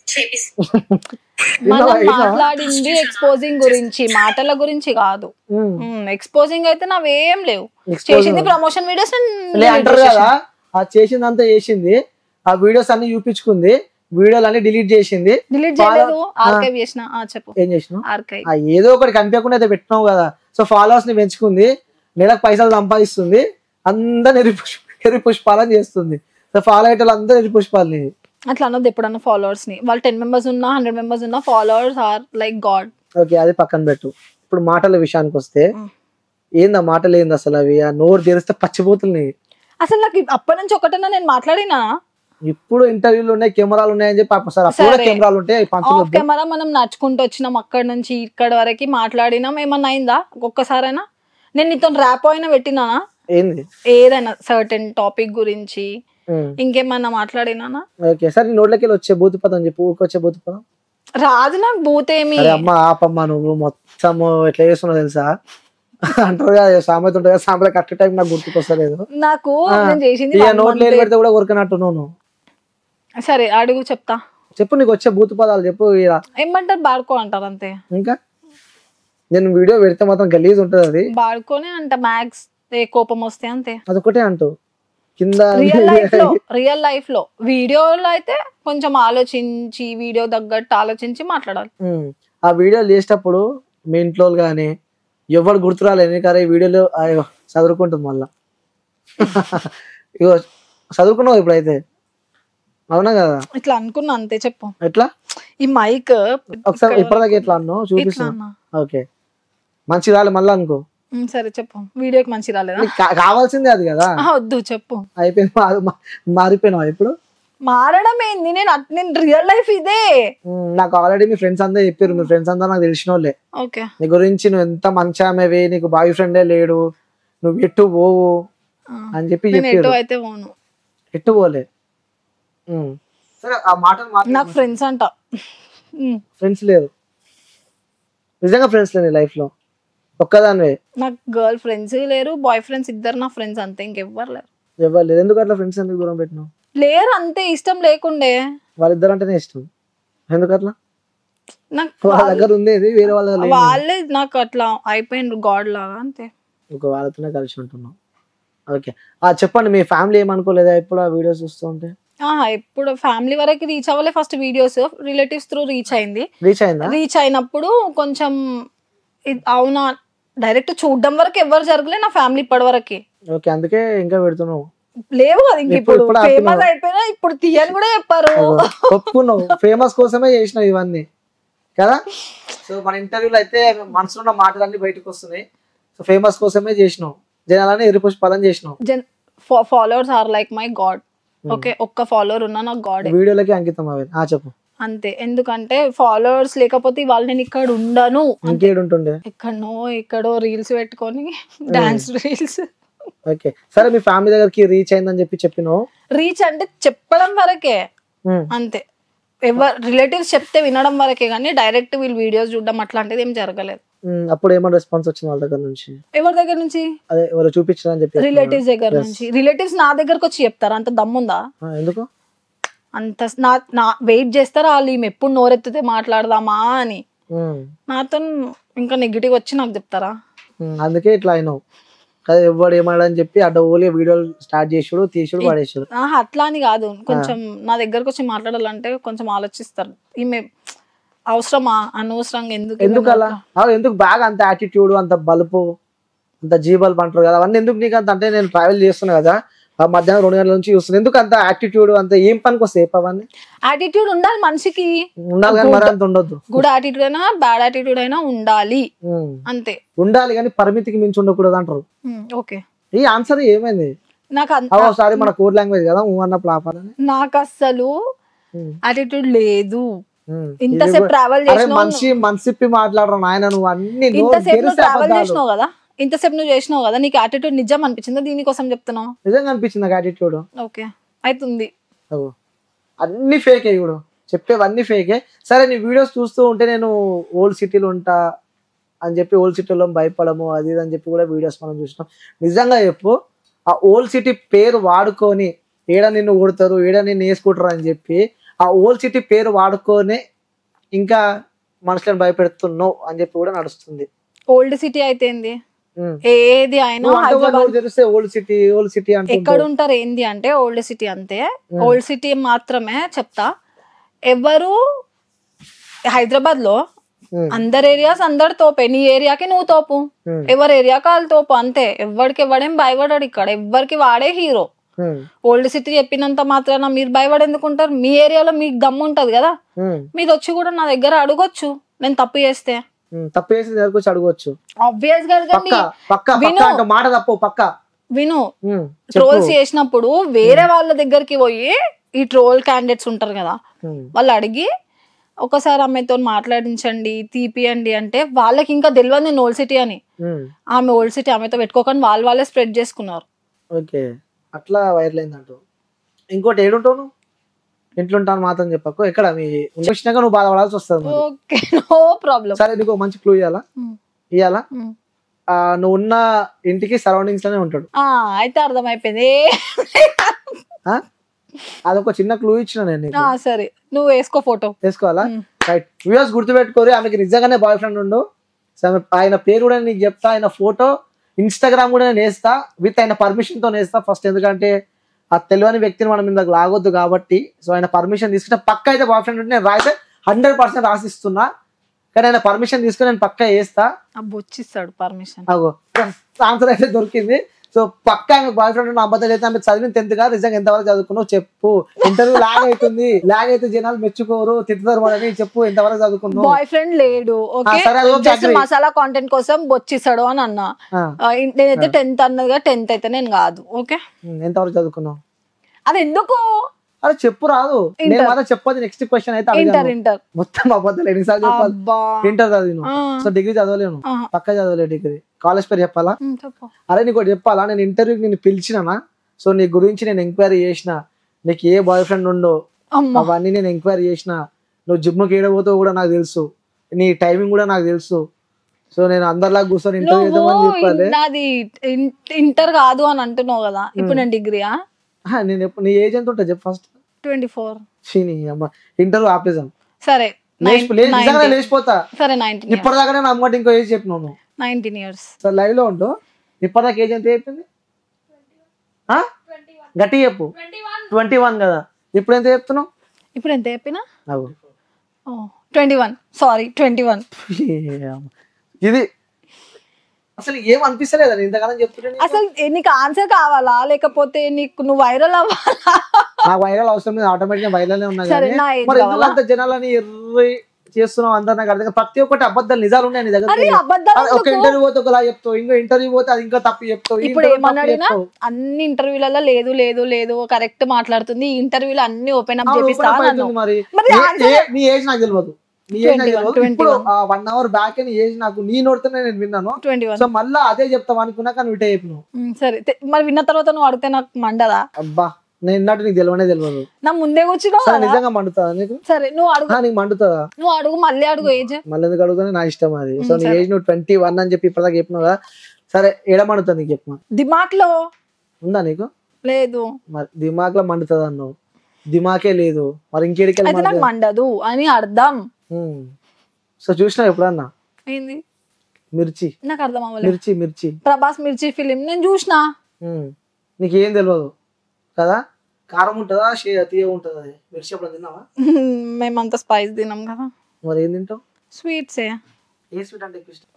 చేపిస్ మనం విన్నావా? విన్నావా? మాట్లాడింది ఎక్స్పోజింగ్ గురించి మాటల గురించి కాదు ఉమ్. ఎక్స్పోజింగ్ అయితే నావేం లేవు Exposing చేసింది ప్రమోషన్ వీడియోస్ లే అంటారు కదా ఆ చేసిందంతా చేసింది ఆ వీడియోస్ అన్ని చూపించుకుంది వీడియోలు అన్ని డిలీట్ చేసింది డిలీట్ Follow- చేయలేదు ఆర్కైవ్ చేసిన ఆ, చెప్పు ఏం చేసినావు ఆర్కైవ్ ఆ ఏదో ఒకటి కనిపించకుండా అయితే పెట్టినావు కదా సో ఫాలోవర్స్ ని పెంచుకుంది నెలకు పైసలు సంపాదిస్తుంది అందరు ఎరి పుష్ప ఎరి పుష్పాలని చేస్తుంది సో ఫాలో అయ్యేటోళ్ళు అందరూ ఎరి పుష్పాలని అట్లా అన్నది ఎప్పుడన్నా ఫాలోవర్స్ ని వాళ్ళు టెన్ మెంబర్స్ ఉన్నా హండ్రెడ్ మెంబర్స్ ఉన్నా followers are like god okay అది పక్కన పెట్టు ఇప్పుడు మాటల విషయానికి వస్తే Mm. ఏంది ఆ మాటలు ఏంది అసలు అవి ఆ నోరు తెరిస్తే పచ్చిపోతున్నాయి అసలు నాకు అప్పటి నుంచి ఒకటన్నా నేను మాట్లాడినా ఇప్పుడు ఇంటర్వ్యూలు ఉన్నాయి కెమెరాలు ఉన్నాయని చెప్పి అప్పుడు సార్ అప్పుడు కూడా సరే. కెమెరాలు ఉంటాయి ఆఫ్ పంచుకోవద్దు కెమెరా మనం నడుచుకుంటూ వచ్చినాం అక్కడి నుంచి ఇక్కడ వరకు మాట్లాడినాం ఏమన్నా అయిందా ఒక్కసారైనా నేను నీతో ర్యాప్ అయినా పెట్టినానా ఏంది ఏదైనా సర్టెన్ టాపిక్ గురించి ఉమ్. ఇంకేమన్నా మాట్లాడినానా ఓకే సరే నీ నోట్లోకి వెళ్ళి వచ్చే భూతి పదం చెప్పు ఊరికొచ్చే భూతి పదం రాదు నాకు భూతేమి అరే అమ్మ ఆపమ్మ నువ్వు మొత్తం ఎట్లా చేస్తున్నావు తెలుసా అంటారు కదా సామెత ఉంటుంది కదా సామెత కరెక్ట్ టైం నాకు గుర్తుకొస్తలేదు నాకు ఆ, నేను చేసింది ఇక one నోట్లు month ఏం పెడితే కూడా ఉరకనట్టు నువ్వు సరే అడుగు చెప్తా చెప్పు నీకు వచ్చే భూతి పదాలు చెప్పు ఇలా ఏమంటారు బాడుకో అంటారు అంతే ఇంకా నేను వీడియో పెడితే మాత్రం గలీజ్ ఉంటుంది అది బాడుకోనే అంట మ్యాక్స్ ఏ కోపం వస్తే అంతే అదొకటే అంటూ కింద రియల్ లైఫ్ లో రియల్ లైఫ్ లో వీడియోలో అయితే కొంచెం ఆలోచించి వీడియో తగ్గట్టు ఆలోచించి మాట్లాడాలి ఉమ్. ఆ వీడియోలు చేసేటప్పుడు మీ ఇంట్లో కానీ ఎవరు గుర్తురాలేదు కానీ ఈ వీడియోలో అయ్యో చదువుకుంటుంది మళ్ళా ఇగో చదువుకున్నావు ఇప్పుడైతే అవునా కదా ఇట్లా అనుకున్నా అంతే చెప్పు ఎట్లా ఈ మైక్ ఒకసారి ఇప్పటిదాకా ఎట్లా అన్నావు ఇట్లా చూపిస్తున్నా అన్నా ఓకే మంచి రాలి మళ్ళీ అనుకో ఉమ్, సరే చెప్పు వీడియోకి మంచి రాలేదా నీకు కా- కావాల్సిందే అది కదా ఆహా, వద్దు చెప్పు అయిపోయింది మా- మా- మారిపోయినావు ఇప్పుడు మారడం ఏంది నేను అట్- నేను రియల్ లైఫ్ ఇదే ఉమ్, నాకు ఆల్రెడీ మీ ఫ్రెండ్స్ అందరూ చెప్పారు మీ ఫ్రెండ్స్ అందరూ నాకు తెలిసిన వాళ్ళే ఓకే నీ గురించి నువ్వు ఎంత మంచి ఆమెవి నీకు బాయ్ ఫ్రెండే లేడు నువ్వు ఎట్టు పోవు అని చెప్పి నేను ఎటు చెప్పారు అయితే పోను ఎట్టు పోలే ఉమ్. సరే ఆ మాటలు నాకు ఫ్రెండ్స్ అంట ఉమ్, ఫ్రెండ్స్ లేరు నిజంగా ఫ్రెండ్స్ లేని లైఫ్ లో ఒక్కదానివే నాకు గర్ల్ ఫ్రెండ్స్ లేరు బాయ్ ఫ్రెండ్స్ ఇద్దరు నా ఫ్రెండ్స్ అంతే ఇంకెవ్వరు లేరు ఎవరు లేరు ఎందుకు అట్లా ఫ్రెండ్స్ ఎందుకు దూరం పెట్టినావు లేరు అంతే ఇష్టం లేకుండే వాళ్ళిద్దరు అంటేనే ఇష్టం ఎందుకు అట్లా నాకు వాళ్ళ దగ్గర ఉంది ఇది వేరే వాళ్ళ దగ్గర లేదు వాళ్ళే నాకు అట్లా అయిపోయిండ్రు గాడ్ లాగా అంతే ఒక వాళ్ళతోనే కలిసి ఉంటున్నాం ఓకే ఆ చెప్పండి మీ ఫ్యామిలీ ఏమనుకోలేదా ఎప్పుడు ఆ వీడియోస్ చూస్తూ ఉంటే ఆహా, ఇప్పుడు ఫ్యామిలీ వరకు రీచ్ అవ్వలే first videos relatives through reach అయింది రీచ్ అయిందా రీచ్ అయినప్పుడు కొంచెం ఇది అవునా డైరెక్ట్ చూడడం వరకు ఎవరు జరగలే నా ఫ్యామిలీ ఇప్పటి వరకే ఓకే అందుకే ఇంకా పెడుతున్నావు లేవు కదా ఇంక ఇప్పుడు- ఇప్పుడు ఇప్పుడు ఫేమస్ ఆపుతున్నావు. అయిపోయినా ఇప్పుడు తీయని కూడా చెప్పారు ఒప్పుకున్నావు ఫేమస్ కోసమే చేసినావు ఇవన్నీ కదా సో మన ఇంటర్వ్యూలో అయితే మనసులో ఉన్న మాటలన్నీ బయటకు వస్తున్నాయి సో ఫేమస్ కోసమే చేసినావు జనాలని ఎరిపుష్పాలని చేసినావు జన్ followers are like my god okay ఒక్క ఫాలోవర్ ఉన్నా నాకు గాడ్ వీడియోలకి అంకితం అవి ఆ చెప్పు అంతే ఎందుకంటే ఫాలోవర్స్ లేకపోతే ఇవాళ నేను ఇక్కడ ఉండను ఇంకేడుంటుండే ఎక్కడనో ఎక్కడో రీల్స్ పెట్టుకొని డాన్స్ రీల్స్ ఓకే సరే మీ ఫ్యామిలీ దగ్గరికి రీచ్ అయిందని చెప్పి చెప్పినావు రీచ్ అంటే చెప్పడం వరకే ఉమ్, అంతే ఎవరు రిలేటివ్స్ చెప్తే వినడం వరకే కానీ డైరెక్ట్ వీళ్ళు వీడియోస్ చూడడం అట్లాంటిది ఏం జరగలేదు ఉమ్, అప్పుడు ఏమైనా రెస్పాన్స్ వచ్చింది వాళ్ళ దగ్గర నుంచి ఎవరి దగ్గర నుంచి అదే ఎవరు చూపించారని చెప్పి రిలేటివ్స్ దగ్గర నుంచి రిలేటివ్స్ నా దగ్గరకు వచ్చి చెప్తారు అంత దమ్ముందా ఆ, ఎందుకు అంత నా నా వెయిట్ చేస్తారా వాళ్ళు ఈమె ఎప్పుడు నోరెత్తితే మాట్లాడదామా అని ఉమ్, నాతో ఇంకా నెగిటివ్ వచ్చి నాకు చెప్తారా ఉమ్, అందుకే ఇట్లా అయినావు కదా ఎవడు ఏమన్నాడని చెప్పి అడ్డ ఓలే వీడియోలు స్టార్ట్ చేసుడు తీసుడు పడేసాడు ఆహా, అట్లా అని కాదు కొంచెం నా దగ్గరకు వచ్చి మాట్లాడాలంటే కొంచెం ఆలోచిస్తారు ఈమె అవసరమా అనవసరంగా ఎందుకు ఈమె ఎందుకు అలా ఆ, ఎందుకు బాగా అంత యాటిట్యూడ్ అంత బలుపు అంత జీబల్పు అంటారు కదా అవన్నీ ఎందుకు నీకు అంత అంటే నేను ట్రావెల్ చేస్తున్నా కదా ఆ మధ్యాహ్నం రెండు గంటల నుంచి చూస్తున్నా ఎందుకు అంత యాటిట్యూడ్ అంత ఏం పనికి వస్తాయి అవన్నీ యాటిట్యూడ్ ఉండాలి మనిషికి ఉండాలి కానీ మరి అంత ఉండొద్దు గుడ్ యాటిట్యూడ్ అయినా బ్యాడ్ యాటిట్యూడ్ అయినా ఉండాలి ఉమ్. అంతే ఉండాలి కానీ పరిమితికి మించి ఉండకూడదు అంటారు ఓకే ఈ ఆన్సర్ ఏమైంది నాకు అన్- ఒకసారి మన కోడ్ లాంగ్వేజ్ కదా ఊ అన్నప్పుడు ఆపాలని నాకు అస్సలు ఉమ్. యాటిట్యూడ్ లేదు ఉమ్. ఇంతసేపు ఇది- ట్రావెల్ అరే చేసినావు మనిషి మనసిప్పి మాట్లాడరు నాయన నువ్వు అన్ని నోరు ఇంతసేపు నువ్వు తెరిస్తే ట్రావెల్ అబద్ధాలు. చేసినావు కదా ఇంతసేపు నువ్వు చేసినావు కదా నీకు యాటిట్యూడ్ నిజం అనిపించిందా దీనికోసం చెప్తున్నావు నిజంగా అనిపించింది నాకు యాటిట్యూడ్ ఓకే అవుతుంది అవు అన్ని ఫేకే ఇప్పుడు చెప్పేవన్నీ ఫేకే సరే నీ వీడియోస్ చూస్తూ ఉంటే నేను ఓల్డ్ సిటీలో ఉంటా అని చెప్పి ఓల్డ్ సిటీలో భయపడము అది ఇది అని చెప్పి కూడా వీడియోస్ మనం చూసినాం నిజంగా చెప్పు ఆ ఓల్డ్ సిటీ పేరు వాడుకొని ఏడ నిన్ను కొడతారు ఏడ నిన్ను వేసుకుంటారు అని చెప్పి ఆ ఓల్డ్ సిటీ పేరు వాడుకొని ఇంకా మనుషులను భయపెడుతున్నావు అని చెప్పి కూడా నడుస్తుంది ఓల్డ్ సిటీ అయితే ఏంది ఉమ్. ఏది అయినా నువ్వు అంటావు కదా, హైదరాబాద్ నోరు తెరిస్తే ఓల్డ్ సిటీ ఓల్డ్ సిటీ అంటే ఎక్కడ ఉంటారు ఏంది అంటే ఓల్డ్ సిటీ అంతే ఓల్డ్ సిటీ మాత్రమే చెప్తా ఎవరు హైదరాబాద్ లో అందరు ఏరియాస్ అందరు తోపే నీ ఏరియాకి నువ్వు తోపు ఎవరి ఏరియాకి వాళ్ళు తోపు అంతే ఎవరికి ఎవడేం భయపడాడు ఇక్కడ ఎవరికి వాడే హీరో ఓల్డ్ సిటీ చెప్పినంత మాత్రాన మీరు భయపడి ఎందుకుంటారు మీ ఏరియాలో మీకు దమ్ము ఉంటది కదా మీది వచ్చి కూడా నా దగ్గర అడగొచ్చు నేను తప్పు చేస్తే తప్పు చేసి దగ్గరకు వచ్చి అడగవచ్చు ఆబ్వియస్ గా పక్క పక్క పక్క విను. అంటే మాట తప్పు పక్క విను ఉమ్, ట్రోల్స్ చేసినప్పుడు వేరే వాళ్ళ దగ్గరికి పోయి ఈ ట్రోల్ క్యాండిడేట్స్ ఉంటారు కదా ఉమ్, వాళ్ళు అడిగి ఒకసారి ఆమెతో మాట్లాడించండి తీపియండి అంటే వాళ్ళకి ఇంకా తెలియదు నేను ఓల్డ్ సిటీ అని ఉమ్. ఆమె ఓల్డ్ సిటీ ఆమెతో పెట్టుకోకుండా వాళ్ళు వాళ్ళే స్ప్రెడ్ చేసుకున్నారు ఓకే అట్లా వైరల్ అయింది అంటూ ఇంకోటి ఏడుంటావు నువ్వు ఇంట్లో ఉంటాను మాత్రం చెప్పకు ఎక్కడ మీ వచ్చినాక నువ్వు బాధపడాల్సి వస్తుంది మరి. ఓకే నో ప్రాబ్లం సరే నీకు ఒక మంచి క్లూ ఇవ్వాలా ఇవ్వాలా ఆ, నువ్వు ఉన్న ఇంటికి సరౌండింగ్స్ లోనే ఉంటాడు అయితే అర్థమైపోయింది ఆ? అదొక చిన్న క్లూ ఇచ్చిన నేను నీకు. ఆ, సరే నువ్వు వేసుకో ఫోటో తెలుసుకోవాలా రైట్ వ్యూస్ గుర్తుపెట్టుకోరు ఆమెకి నిజంగానే బాయ్ ఫ్రెండ్ ఉండు సో ఆమె- ఆయన పేరు కూడా నీకు చెప్తా ఆయన ఫోటో ఇన్స్టాగ్రామ్ కూడా నేను వేస్తా విత్ ఆయన పర్మిషన్ తో వేస్తా ఫస్ట్ ఎందుకంటే ఆ తెలియని వ్యక్తిని మనం ఇందాక లాగొద్దు కాబట్టి సో ఆయన పర్మిషన్ తీసుకుంటే పక్క అయితే బాయ్ ఫ్రెండ్ ఉంటే నేను రాయితే హండ్రెడ్ పర్సెంట్ రాసిస్తున్నా కానీ ఆయన పర్మిషన్ తీసుకుని నేను పక్క వేస్తా బొచ్చిస్తాడు పర్మిషన్ అగో ఆన్సర్ అయితే దొరికింది సో పక్క ఆమె బాయ్ ఫ్రెండ్ ఉన్న అబద్ధాలు అయితే ఆమె చదివిన టెన్త్ గా నిజంగా ఎంతవరకు చదువుకున్నావు చెప్పు ఇంటర్వ్యూ లాగ్ అవుతుంది లాగ్ అయితే జనాలు మెచ్చుకోరు తిట్టుతారు మనని చెప్పు ఎంతవరకు చదువుకున్నావు బాయ్ ఫ్రెండ్ లేడు ఓకే సరే, అది okay, just agree. Masala content కోసం బొచ్చిస్తాడు అని అన్నా ఆ, ఆ, ఇన్- నేనైతే టెన్త్ అన్నదిగా టెన్త్ అయితే నేను కాదు ఓకే ఉమ్, ఎంతవరకు చదువుకున్నావు అది ఎందుకు అరే చెప్పు రాదు నేను Inter. మాత్రం చెప్పదు నెక్స్ట్ క్వశ్చన్ అయితే ఇంటర్ అడిగాను ఇంటర్ మొత్తం అబద్ధాలు ఎన్నిసార్లు చెప్పాలి అబ్బా ఇంటర్ చదివిను ఆ. సో డిగ్రీ చదవలేను ఆ. పక్క చదవలే డిగ్రీ కాలేజ్ పేరు చెప్పాలా ఉమ్, చెప్పు అరే నీకు ఒకటి చెప్పాలా నేను ఇంటర్వ్యూకి నేను పిలిచినానా సో నీ గురించి నేను ఎంక్వైరీ చేసిన నీకు ఏ బాయ్ ఫ్రెండ్ ఉండో అమ్మా అవన్నీ నేను ఎంక్వైరీ చేసిన నువ్వు జిమ్కి ఏడబోతావు కూడా నాకు తెలుసు నీ టైమింగ్ కూడా నాకు తెలుసు సో నేను అందరిలాగా కూర్చొని ఇంటర్వ్యూ చేద్దామని నువ్వు చెప్పాలి ఇన్- నాది ఇన్- ఇంటర్ కాదు అని అంటున్నావు కదా ఇప్పుడు నేను డిగ్రీయా ఆహా, నేను ఎప్పుడు నీ ఏజ్ ఎంత ఉంటుంది చెప్పు ఫస్ట్ ట్వంటీ ఫోర్ నీ అమ్మ ఇంటర్వ్యూ ఆపేసాం సరే లేచి లే- నిజంగా లేచిపోతా సరే నైన్టీన్ ఇప్పటిదాకా నేను అమ్మటి ఇంకో ఏజ్ చెప్పినావు నువ్వు నైన్టీన్ ఇయర్స్ సో లైవ్ లో ఉంటూ ఇప్పటిదాకా ఏజ్ ఎంత చెప్పింది ఆ? గట్టి చెప్పు ట్వంటీ వన్ కదా ఇప్పుడు ఎంత చెప్తున్నావు ఇప్పుడు ఎంత చెప్పినా అవు twenty one sorry twenty one ఇది అసలు ఏం అనిపిస్తలేదా నేను ఇంతకాలం చెప్తుంటే నీకు? అసలు ఏ- నీకు ఆన్సర్ కావాలా లేకపోతే నీకు నువ్వు వైరల్ అవ్వాలా నాకు వైరల్ అవసరం లేదు ఆటోమేటిక్ గా వైరల్ ఉన్నా సరే, కానీ నా age మరి ఎందుకు కావాలా? అంత జనాలని ఎర్రి చేస్తున్నావు అందరు నాకు అర్థం కాదు. ప్రతి ఒక్కటి అబద్ధాలు నిజాలు ఉన్నాయి నీ దగ్గర అరే అబద్ధాలు ఒక ఎందుకు? ఇంటర్వ్యూ పోతే ఒకలా చెప్తావు ఇంకో ఇంటర్వ్యూ పోతే అది ఇంకా తప్పు చెప్తావు ఈ ఇప్పుడు interview తప్పు ఏమన్నాడినా చెప్తావు. అన్ని ఇంటర్వ్యూలలో లేదు లేదు లేదు కరెక్ట్ మాట్లాడుతుంది ఈ ఇంటర్వ్యూలో అన్ని ఓపెన్ అప్ అవును, చేపిస్తా open up అన్నాను అవుతుంది మరి మరి ఏ- answer- ఏ- నీ ఏజ్ నాకు తెలియదు నీ ఏజ్ నాకు 21, తెలియదు ఇప్పుడు 21. వన్ అవర్ బ్యాక్ నీ ఏజ్ నాకు నీ నోడుతూనే నేను విన్నాను ట్వంటీ వన్ సో మళ్ళా అదే చెప్తాం అనుకున్నా కానీ ఇటే చెప్పినావు సరే తె- మరి విన్న తర్వాత నువ్వు అడిగితే నాకు మండదా అబ్బా నేను ఇన్నట్టు నీకు తెలియనే తెలియదు నా ముందే కూర్చున్నావు సరే కదా నిజంగా మండుతుందా నీకు సరే నువ్వు అడుగు ఆ, నీకు మండుతుందా నువ్వు అడుగు మళ్ళీ అడుగు ఏజ్ మళ్ళీ ఎందుకు అడుగుతానే నా ఇష్టం అది సో నీ ఏజ్ నువ్వు ట్వంటీ వన్ అని చెప్పి ఇప్పటిదాకా చెప్పినావు కదా సరే ఎడ మండుతుంది నీకు చెప్పు దిమాక్ లో ఉందా నీకు లేదు మరి దిమాగ్ లో మండుతుంది అన్నావు దిమాకే లేదు మరి ఇంకేడికి అయితే నాకు మండదు అని అర్థం సో చూసినావు ఎప్పుడన్నా ఏంది మిర్చి నాకు అర్థం అవ్వలేదు మిర్చి మిర్చి ప్రభాస్ మిర్చి ఫిలిం నేను చూసిన ఉమ్. నీకు ఏం తెలియదు కదా కారం ఉంటుందా షే తీయ ఉంటుందా అది మిర్చి ఎప్పుడు తిన్నావా మేమంతా స్పైస్ తినాం కదా మరి ఏం తింటావు స్వీట్స్ ఏ స్వీట్ అంటే ఎక్కువ ఇష్టం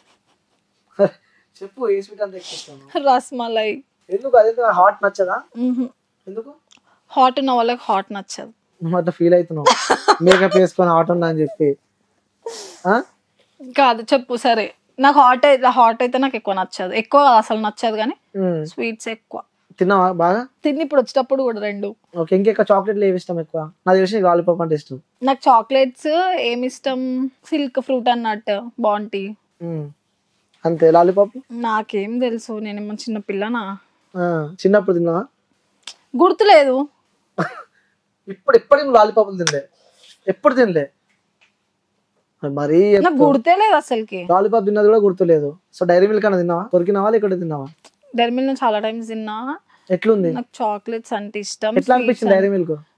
చెప్పు ఏ స్వీట్ అంటే ఎక్కువ ఇష్టం రస్మలై ఎందుకు అదెందుకు హాట్ నచ్చదా ఎందుకు హాట్ ఉన్న వాళ్ళకి హాట్ నచ్చదు నువ్వు అట్లా ఫీల్ అవుతున్నావు మేకప్ వేసుకొని హాట్ ఉన్నా అని చెప్పి ఆ? కాదు చెప్పు సరే నాకు హాట్ అయితే హాట్ అయితే నాకు ఎక్కువ నచ్చదు ఎక్కువ కాదు, అసలు నచ్చదు కానీ ఉమ్. స్వీట్స్ ఎక్కువ తిన్నావా బాగా తిని ఇప్పుడు వచ్చేటప్పుడు కూడా రెండు ఓకే ఇంకెక్క చాక్లెట్లు ఏవి ఇష్టం ఎక్కువ నాకు తెలిసి లాలీపాప్ అంటే ఇష్టం నాకు చాక్లెట్స్ ఏమి ఇష్టం సిల్క్ ఫ్రూట్ అన్నట్టు బాంటీ ఉమ్. అంతే లాలీపాప్ నాకేం తెలుసు నేనేమో చిన్న పిల్లనా చిన్నప్పుడు తిన్నావా గుర్తులేదు ఇప్పుడు ఎప్పుడు నువ్వు లాలీపాపులు తినలే ఎప్పుడు తినలే మరీ నాకు గుర్తే లేదు అసలుకి లాలీపాప్ తిన్నది కూడా గుర్తులేదు సో డైరీ మిల్క్ అన్న తిన్నావా దొరికినావా ఇక్కడ తిన్నావా డైరీ మిల్క్ నేను చాలా టైమ్స్ తిన్నా ఎట్లుంది నాకు చాక్లెట్స్ అంటే ఇష్టం ఎట్లా అనిపించింది డైరీ మిల్క్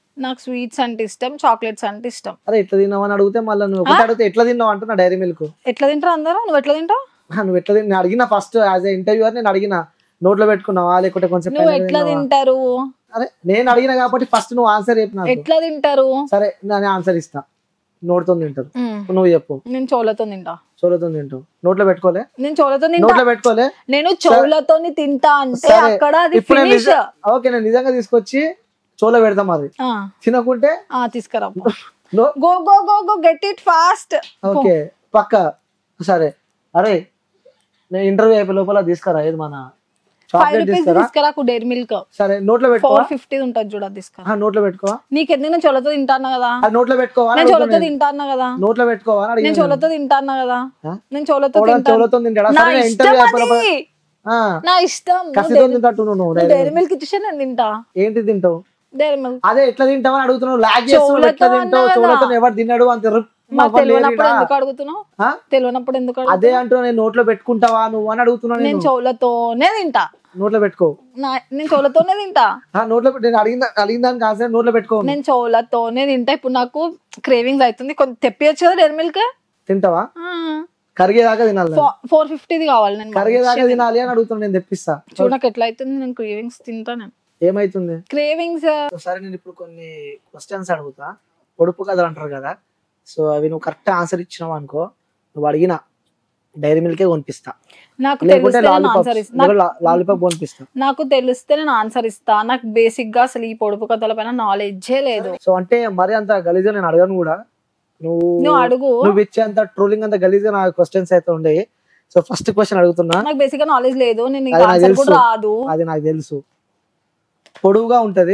నాకు స్వీట్స్ అంటే ఇష్టం చాక్లెట్స్ అంటే ఇష్టం అరే ఎట్లా తిన్నావు అని అడిగితే మళ్ళీ నువ్వు ఒకటి అడిగితే ఎట్లా తిన్నావు అంటున్నా డైరీ మిల్క్ ఎట్లా తింటారు అందరూ నువ్వు ఎట్లా తింటావు నువ్వు ఎట్లా తిన్నా నేను అడిగిన ఫస్ట్ యాజ్ ఏ ఇంటర్వ్యూర్ నేను అడిగిన నోట్లో పెట్టుకున్నావా లేకుంటే కొంచెం నువ్వు పైన ఎట్లా తిన్నావా? తింటారు అరే నేను అడిగిన కాబట్టి ఫస్ట్ నువ్వు ఆన్సర్ చెప్పు నాకు ఎట్లా తింటారు సరే నేను ఆన్సర్ ఇస్తా నోటితో తింటారు మ్మ్. నువ్వు చెప్పు నేను చోలతో తింటా చోలతో తింటావు నోట్లో పెట్టుకోలే నేను చోలతో తింటా నోట్లో పెట్టుకోలే నేను చోలతో తింటా అంటే సరే, అక్కడ అది ఇప్పుడు నేను ఫినిష్ నిజ- ఓకే నేను నిజంగా తీసుకొచ్చి చోలో పెడతాం అది తినకుంటే తీసుకురా no go go go go get it fast okay పక్క సరే అరే నేను ఇంటర్వ్యూ అయిపోయే లోపల తీసుకురా ఏది మన ఫైవ్ చాక్లెట్ రూపీస్ తీసుకురా తీసుకురా డైరీ మిల్క్ సరే నోట్లో పెట్టుకో ఫోర్ ఫిఫ్టీ ఉంటుంది చూడ తీసుకురా ఆ, నోట్లో పెట్టుకో నీకు ఎందుకు నేను చోలతో తింటాను కదా అది నోట్లో పెట్టుకోవా అని నేను అడుగుతున్నా చోలతో నేను. తింటాను కదా నోట్లో పెట్టుకోవా అని నేను అడిగాను చోలతో తింటాను కదా ఆ? నేను చోలతో కూడా తింటాను చోలతో తింటాడా నా సరే నేను ఇష్టం ఇంటర్వ్యూ అయిపోయే లోపల అది ఆ, నా ఇష్టం కసితో తింటట్టు నువ్వు నువ్వు direct. డైరీ మిల్క్ ఇచ్చేసి నేను తింటా ఏంటి తింటావు డైరీ మిల్క్ అదే ఎట్లా తింటావు అని అడుగుతున్నావు లాగ్ చేస్తున్నావు చోలతో ఎట్లా తింటావు అన్నా చోలతో కదా. ఎవరు తిన్నాడు అంత రుప్ మా అవ్వలేరు తెలియనప్పుడు ఈడ. ఎందుకు అడుగుతున్నావు ఆ? తెలియనప్పుడు ఎందుకు అడుగుతున్నావు అదే అంటున్నా నేను నోట్లో పెట్టుకుంటావా నువ్వు అని అడుగుతున్నాను నేను నేను చోలతోనే తింటా నోట్లో పెట్టుకో నా నేను చోలతోనే తింటా ఆ, నోట్లో పెట్టి- నేను అడిగిన అడిగిన దానికి ఆన్సర్ నోట్లో పెట్టుకో నేను చోలతోనే తింటా ఇప్పుడు నాకు క్రేవింగ్స్ అవుతుంది కొంచెం తెప్పియచ్చు కదా డైరీ మిల్క్ తింటావా కరిగేదాకా తినాలి నేను. ఫోర్ ఫిఫ్టీది కావాలి నేను కరిగేదాకా తినాలి అని అడుగుతున్నా నేను తెప్పిస్తా చూడు నాకు ఎట్లా అవుతుంది నేను క్రేవింగ్స్ తింటా నేను ఏమైతుంది క్రేవింగ్స్ సరే నేను ఇప్పుడు కొన్ని క్వశ్చన్స్ అడుగుతా పొడుపు కథలు అంటారు కదా సో అవి నువ్వు కరెక్ట్ ఆన్సర్ ఇచ్చినావు అనుకో నువ్వు అడిగిన డైరీ మిల్కే కొనిపిస్తా నాకు లేకుంటే తెలిస్తే నేను లాలీపాప్ ఆన్సర్ ఇస్తా లాలీపాప్ కొనిపిస్తా నాకు తెలిస్తే నేను ఆన్సర్ ఇస్తా నాకు బేసిక్ గా అసలు ఈ పొడుపు కథల పైన నాలెడ్జే లేదు సో అంటే మరి అంత గలీజ్గా నేను అడగను కూడా నువ్వు నువ్వు అడుగు నువ్వు ఇచ్చే అంత ట్రోలింగ్ అంత గలీజ్గా నా క్వశ్చన్స్ అయితే ఉండేవి సో ఫస్ట్ క్వశ్చన్ అడుగుతున్నా నాకు బేసిక్ గా నాలెడ్జ్ లేదు నేను అది నాకు ఆన్సర్ కూడా తెలుసు. రాదు అది నాకు తెలుసు పొడవుగా ఉంటది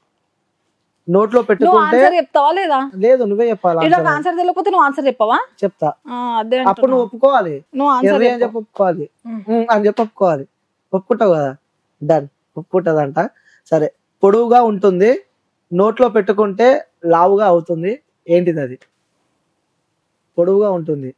నోట్లో నువ్వు పెట్టుకుంటే ఆన్సర్ చెప్తావా లేదా లేదు నువ్వే చెప్పాలి ఇలా answer. ఆన్సర్ తెలియకపోతే నువ్వు ఆన్సర్ చెప్పవా చెప్తా ఆ, అదే అప్పుడు అంటున్నా. నువ్వు ఒప్పుకోవాలి నువ్వు ఆన్సర్ ఎర్రి అని చెప్పి ఒప్పుకోవాలి ఉమ్. ఉమ్ అని చెప్పి ఒప్పుకోవాలి ఒప్పుకుంటావు కదా డన్ ఒప్పుకుంటదంట సరే పొడవుగా ఉంటుంది నోట్లో పెట్టుకుంటే లావుగా అవుతుంది ఏంటిది అది పొడవుగా ఉంటుంది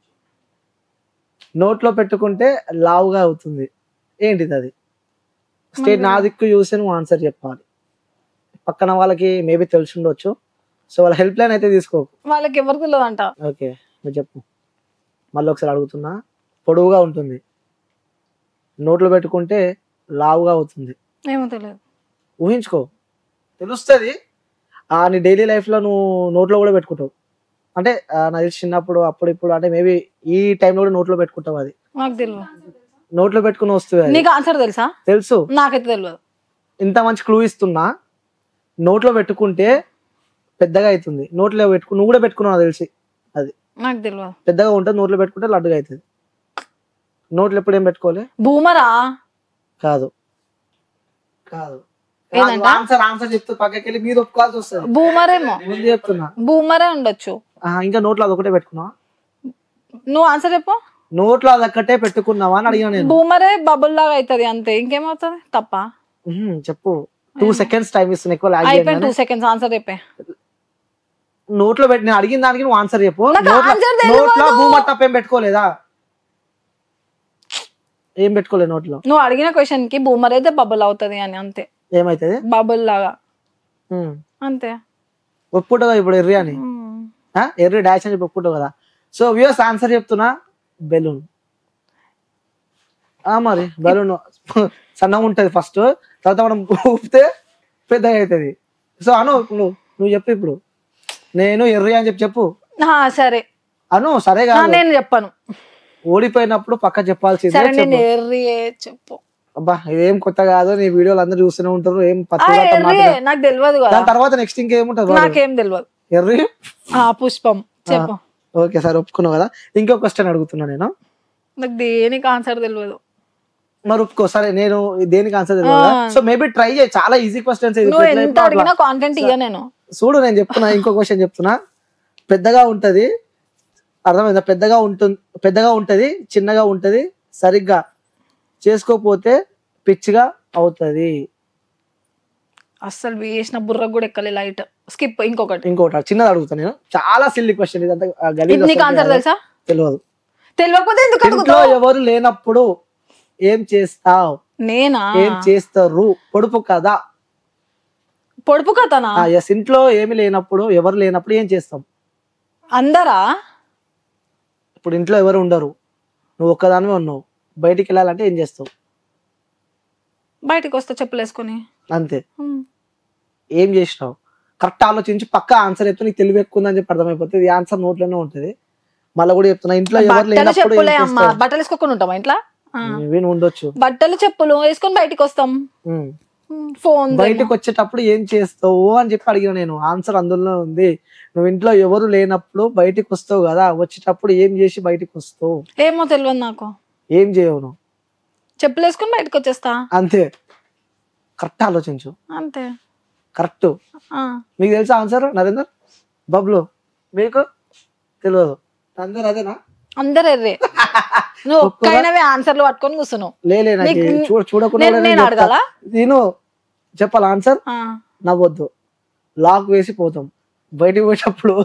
నోట్లో పెట్టుకుంటే లావుగా అవుతుంది ఏంటిది అది స్టేట్ నా దిక్కు చూసి నువ్వు ఆన్సర్ చెప్పాలి పక్కన వాళ్ళకి మేబీ తెలిసి ఉండొచ్చు సో వాళ్ళ హెల్ప్ లైన్ అయితే తీసుకోకు వాళ్ళకి ఎవరికి తెలియదంట ఓకే నువ్వు చెప్పు మళ్ళీ ఒకసారి అడుగుతున్నా పొడవుగా ఉంటుంది నోట్లో పెట్టుకుంటే లావుగా అవుతుంది ఏమో తెలియదు ఊహించుకో తెలుస్తుంది ఆ నీ డైలీ లైఫ్లో నువ్వు నోట్లో కూడా పెట్టుకుంటావు అంటే ఆ, నాకు తెలిసి చిన్నప్పుడు అప్పుడు ఇప్పుడు అంటే మేబీ ఈ టైంలో కూడా నోట్లో పెట్టుకుంటావు అది నాకు తెలియదు నోట్లో పెట్టుకుని వస్తుంది అది నీకు ఆన్సర్ తెలుసా తెలుసు నాకైతే తెలియదు ఇంత మంచి క్లూ ఇస్తున్నా నోట్లో పెట్టుకుంటే పెద్దగా అవుతుంది నోట్లో పెట్టుకు నువ్వు కూడా పెట్టుకున్నావు నాకు తెలిసి అది నాకు తెలియదు పెద్దగా ఉంటుంది నోట్లో పెట్టుకుంటే లడ్డుగా అవుతుంది నోట్లో ఎప్పుడు ఏం పెట్టుకోలే భూమరా కాదు కాదు ఏదంట? ఆన్సర్ ఆన్సర్ చెప్తూ పక్కకి వెళ్ళి మీరు ఒప్పుకోవాల్సి వస్తుంది భూమరేమో ముందు చెప్తున్నా భూమరే ఉండొచ్చు ఆ, ఇంకా నోట్లో అదొకటే పెట్టుకున్నావా నువ్వు ఆన్సర్ చెప్పు నోట్లో అదొక్కటే పెట్టుకున్నావా అని అడిగినా నేను భూమరే బబుల్ లాగా అవుతుంది అంతే ఇంకేమవుతుంది తప్ప ఉహుం, చెప్పు టూ సెకండ్స్ టైం ఇస్తున్నా ఎక్కువ lag అయిపోయింది చేయను టూ సెకండ్స్ ఆన్సర్ చెప్పే నోట్లో పెట్టి నేను అడిగిన దానికి నువ్వు ఆన్సర్ చెప్పు నాకు నోట్లో answer తెలియదు. నోట్లో భూమర్ తప్ప ఏం పెట్టుకోలేదా ఏం పెట్టుకోలేదు నోట్లో నువ్వు అడిగిన క్వశ్చన్ కి బూమర్ అయితే బబుల్ అవుతుంది అని అంతే ఏమైతుంది బబుల్ లాగా ఉమ్. అంతే ఒప్పుకుంటావు ఇప్పుడు ఎర్రి అని ఉమ్. ఆ? ఎర్రి డాష్ అని చెప్పి ఒప్పుకుంటావు కదా సో వ్యూస్ ఆన్సర్ చెప్తున్నా బెలూన్ ఆ మరి బెలూన్ సన్నగా ఉంటది ఫస్ట్ తర్వాత మనం ఊపితే పెద్దగా అవుతుంది సో అను నువ్వు నువ్వు చెప్పు ఇప్పుడు నేను ఎర్రి అని చెప్పి చెప్పు ఆ, సరే అను సరే ఆ, కాదు నేను చెప్పను ఓడిపోయినప్పుడు పక్క చెప్పాల్సిందే సరే నేను చెప్పు. ఎర్రి చెప్పు అబ్బా ఇదేం కొత్త కాదు నీ వీడియోలు అందరూ చూస్తూనే ఉంటారు ఏం ఆ, పత్తి ఎర్రి నాకు తెలియదు కదా దాని తర్వాత నెక్స్ట్ ఇంకేముంటది బాబు? నాకేం తెలియదు ఎర్రి ఆ పుష్పం చెప్పు ఓకే సార్ ఒప్పుకున్నావు కదా ఇంకో క్వశ్చన్ అడుగుతున్నా నేను నాకు దేనికి ఆన్సర్ తెలియదు మరి ఒప్పుకో సరే నేను దేనికి ఆన్సర్ తెలియదు ఆ. సో మేబీ ట్రై చేయి చాలా ఈజీ క్వశ్చన్స్ నువ్వు ఎంత అడిగినా కాంటెంట్ ఇయ్య నేను చూడు నేను చెప్తున్నా ఇంకో క్వశ్చన్ చెప్తున్నా పెద్దగా ఉంటది అర్థమైందా పెద్దగా ఉంటుంది పెద్దగా ఉంటది చిన్నగా ఉంటది సరిగ్గా చేసుకోపోతే పిచ్చిగా అవుతది అస్సలు వేసిన బుర్ర కూడా ఎక్కలే లైట్ స్కిప్ ఇంకొకటి ఇంకోటి చిన్నది అడుగుతా నేను చాలా సిల్లీ క్వశ్చన్ ఇదంతా ఆ, ఇది గలీజ్ నీకు ఆన్సర్ అసలు తెలుసా తెలియదు తెలియకపోతే ఎందుకు ఇంట్లో అడుగుతావు ఎవరు లేనప్పుడు ఏం చేస్తావు నేనా ఏం చేస్తారు పొడుపు కదా పొడుపు కథనా ఎస్ ఇంట్లో ఏమి లేనప్పుడు ఎవరు లేనప్పుడు ఏం చేస్తాం అందరా ఇప్పుడు ఇంట్లో ఎవరు ఉండరు నువ్వు ఒక్కదానివే ఉన్నావు బయటికి వెళ్ళాలంటే ఏం చేస్తావు బయటికి వస్తే చెప్పులు వేసుకొని అంతే హ్మ్. ఏం చేసినావు కరెక్ట్ ఆలోచించి పక్క ఆన్సర్ చెప్తే నీకు తెలివి ఎక్కువ ఉందని చెప్పి అర్థమైపోతుంది ఈ ఆన్సర్ నోట్లోనే ఉంటుంది మళ్ళీ కూడా చెప్తున్నా ఇంట్లో ఎవరు బట్టలు లేనప్పుడు ఏం చెప్పులే అమ్మా చేస్తావు? బట్టలు వేసుకోకుండా ఉంటామా ఇంట్లో ఆ. విని ఉండొచ్చు బట్టలు చెప్పులు వేసుకొని బయటికి వస్తాం ఉమ్. ఫోన్ బయటకు వచ్చేటప్పుడు ఏం చేస్తావు అని చెప్పి అడిగిన నేను ఆన్సర్ అందులో ఉంది నువ్వు ఇంట్లో ఎవరు లేనప్పుడు బయటికి వస్తావు కదా వచ్చేటప్పుడు ఏం చేసి బయటికి వస్తావు ఏమో తెలియదు నాకు ఏం చేయవు నువ్వు చెప్పులు వేసుకొని బయటకు వచ్చేస్తా అంతే కరెక్ట్ ఆలోచించు అంతే కరెక్ట్ ఆ. మీకు తెలుసా ఆన్సర్ నరేందర్ బబ్లు మీకు తెలియదు అందరు అదేనా అందరు ఎర్రే నువ్వు ఒక్కైనవే ఆన్సర్లు పట్టుకొని కూర్చున్నావు లేలే నాకు నీకు- చూడ చూడకుండా నేను కూడా నేను నేను అడగాల చెప్తా. నేను చెప్పాలి ఆన్సర్ నవ్వొద్దు లాక్ వేసి పోతాం బయటికి పోయేటప్పుడు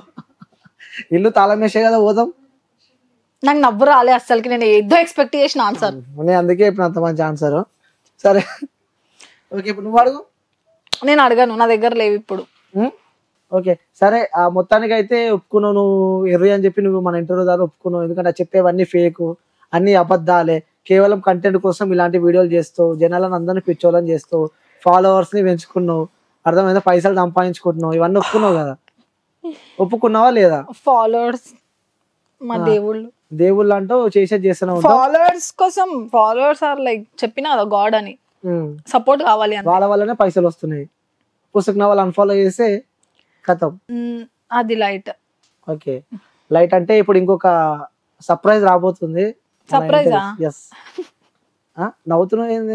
ఇల్లు తాళం వేసే కదా పోతాం నాకు నవ్వు రాలే అసలుకి నేను ఏదో ఎక్స్పెక్ట్ చేసిన ఆన్సర్ నేను అందుకే ఇప్పుడు అంత మంచి ఆన్సర్ సరే ఓకే ఇప్పుడు నువ్వు అడుగు నేను అడగను నా దగ్గర లేవు ఇప్పుడు ఉం? ఓకే సరే ఆ మొత్తానికి అయితే ఒప్పుకున్నావు నువ్వు ఎర్రి అని చెప్పి నువ్వు మన ఇంటర్వ్యూ ద్వారా ఒప్పుకున్నావు ఎందుకంటే ఆ చెప్పేవన్నీ ఫేక్ అన్ని అబద్ధాలే కేవలం కంటెంట్ కోసం ఇలాంటి వీడియోలు చేస్తావు జనాలను అందరిని పిచ్చోళ్ళని చేస్తావు ఫాలోవర్స్ ని పెంచుకున్నావు అర్థమైందా పైసలు సంపాదించుకుంటున్నావు ఇవన్నీ ఒప్పుకున్నావు కదా ఒప్పుకున్నావా లేదా ఫాలోవర్స్ మా దేవుళ్ళు దేవుళ్ళు అంటూ చేసేది చేస్తూనే ఉంటావు ఫాలోవర్స్ కోసం ఫాలోవర్స్ ఆర్ లైక్ చెప్పిన కదా గాడ్ అని ఉం. సపోర్ట్ కావాలి అని వాళ్ళ వల్లనే పైసలు వస్తున్నాయి పుస్తకం వాళ్ళు అన్ఫాలో చేస్తే కథం మ్, అది లైట్ ఓకే లైట్ అంటే ఇప్పుడు ఇంకొక సర్ప్రైజ్ రాబోతుంది Surprise ఆ? ఎస్ నవ్వుతున్నావు ఏంది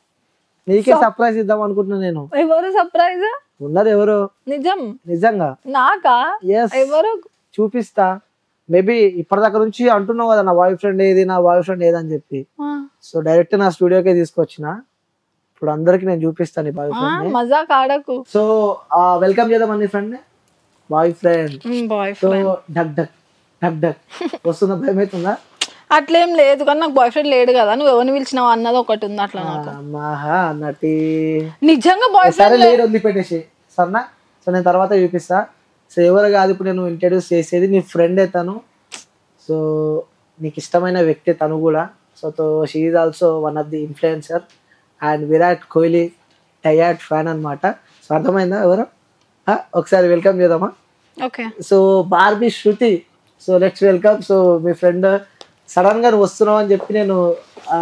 నీకే సర్ప్రైజ్ ఇద్దాం అనుకుంటున్నా నేను ఎవరు సర్ప్రైజ్ ఉన్నది ఎవరు నిజం నిజంగా నాకా ఎస్ ఎవరు చూపిస్తా మేబీ ఇప్పటిదాకా నుంచి అంటున్నావు కదా నా బాయ్ ఫ్రెండ్ ఏది నా బాయ్ ఫ్రెండ్ ఏది అని చెప్పి ఆ, సో డైరెక్ట్ నా స్టూడియోకే తీసుకొచ్చిన ఇప్పుడు అందరికి నేను చూపిస్తాను ఈ బాయ్ ఆ, ఫ్రెండ్ మజాక్ ఆడకు సో వెల్కమ్ చేద్దాం అన్ని friend boy friend boy so duck duck duck duck వస్తుందా భయం అవుతుందా అట్లేం లేదు కానీ నాకు బాయ్ ఫ్రెండ్ లేడు కదా నువ్వు ఎవరిని పిలిచినావు అన్నది ఒకటి ఉంది అట్లా నాకు మహా నటి నిజంగా బాయ్ సరే లేరు వదిలిపెట్టేసి సరేనా సో నేను తర్వాత చూపిస్తా సో ఎవరు కాదు ఇప్పుడు నేను ఇంట్రడ్యూస్ చేసేది నీ ఫ్రెండ్ తను సో నీకు ఇష్టమైన వ్యక్తి తను కూడా సో తో she also one of the influencer and Virat Kohli టయాట్ ఫ్యాన్ అన్నమాట సో అర్థమైందా ఎవరు ఆ, ఒకసారి వెల్కమ్ చేద్దామా okay so Barbie Shruti so let's welcome so మీ ఫ్రెండ్ సడన్ గా నువ్వు వస్తున్నావు అని చెప్పి నేను ఆ,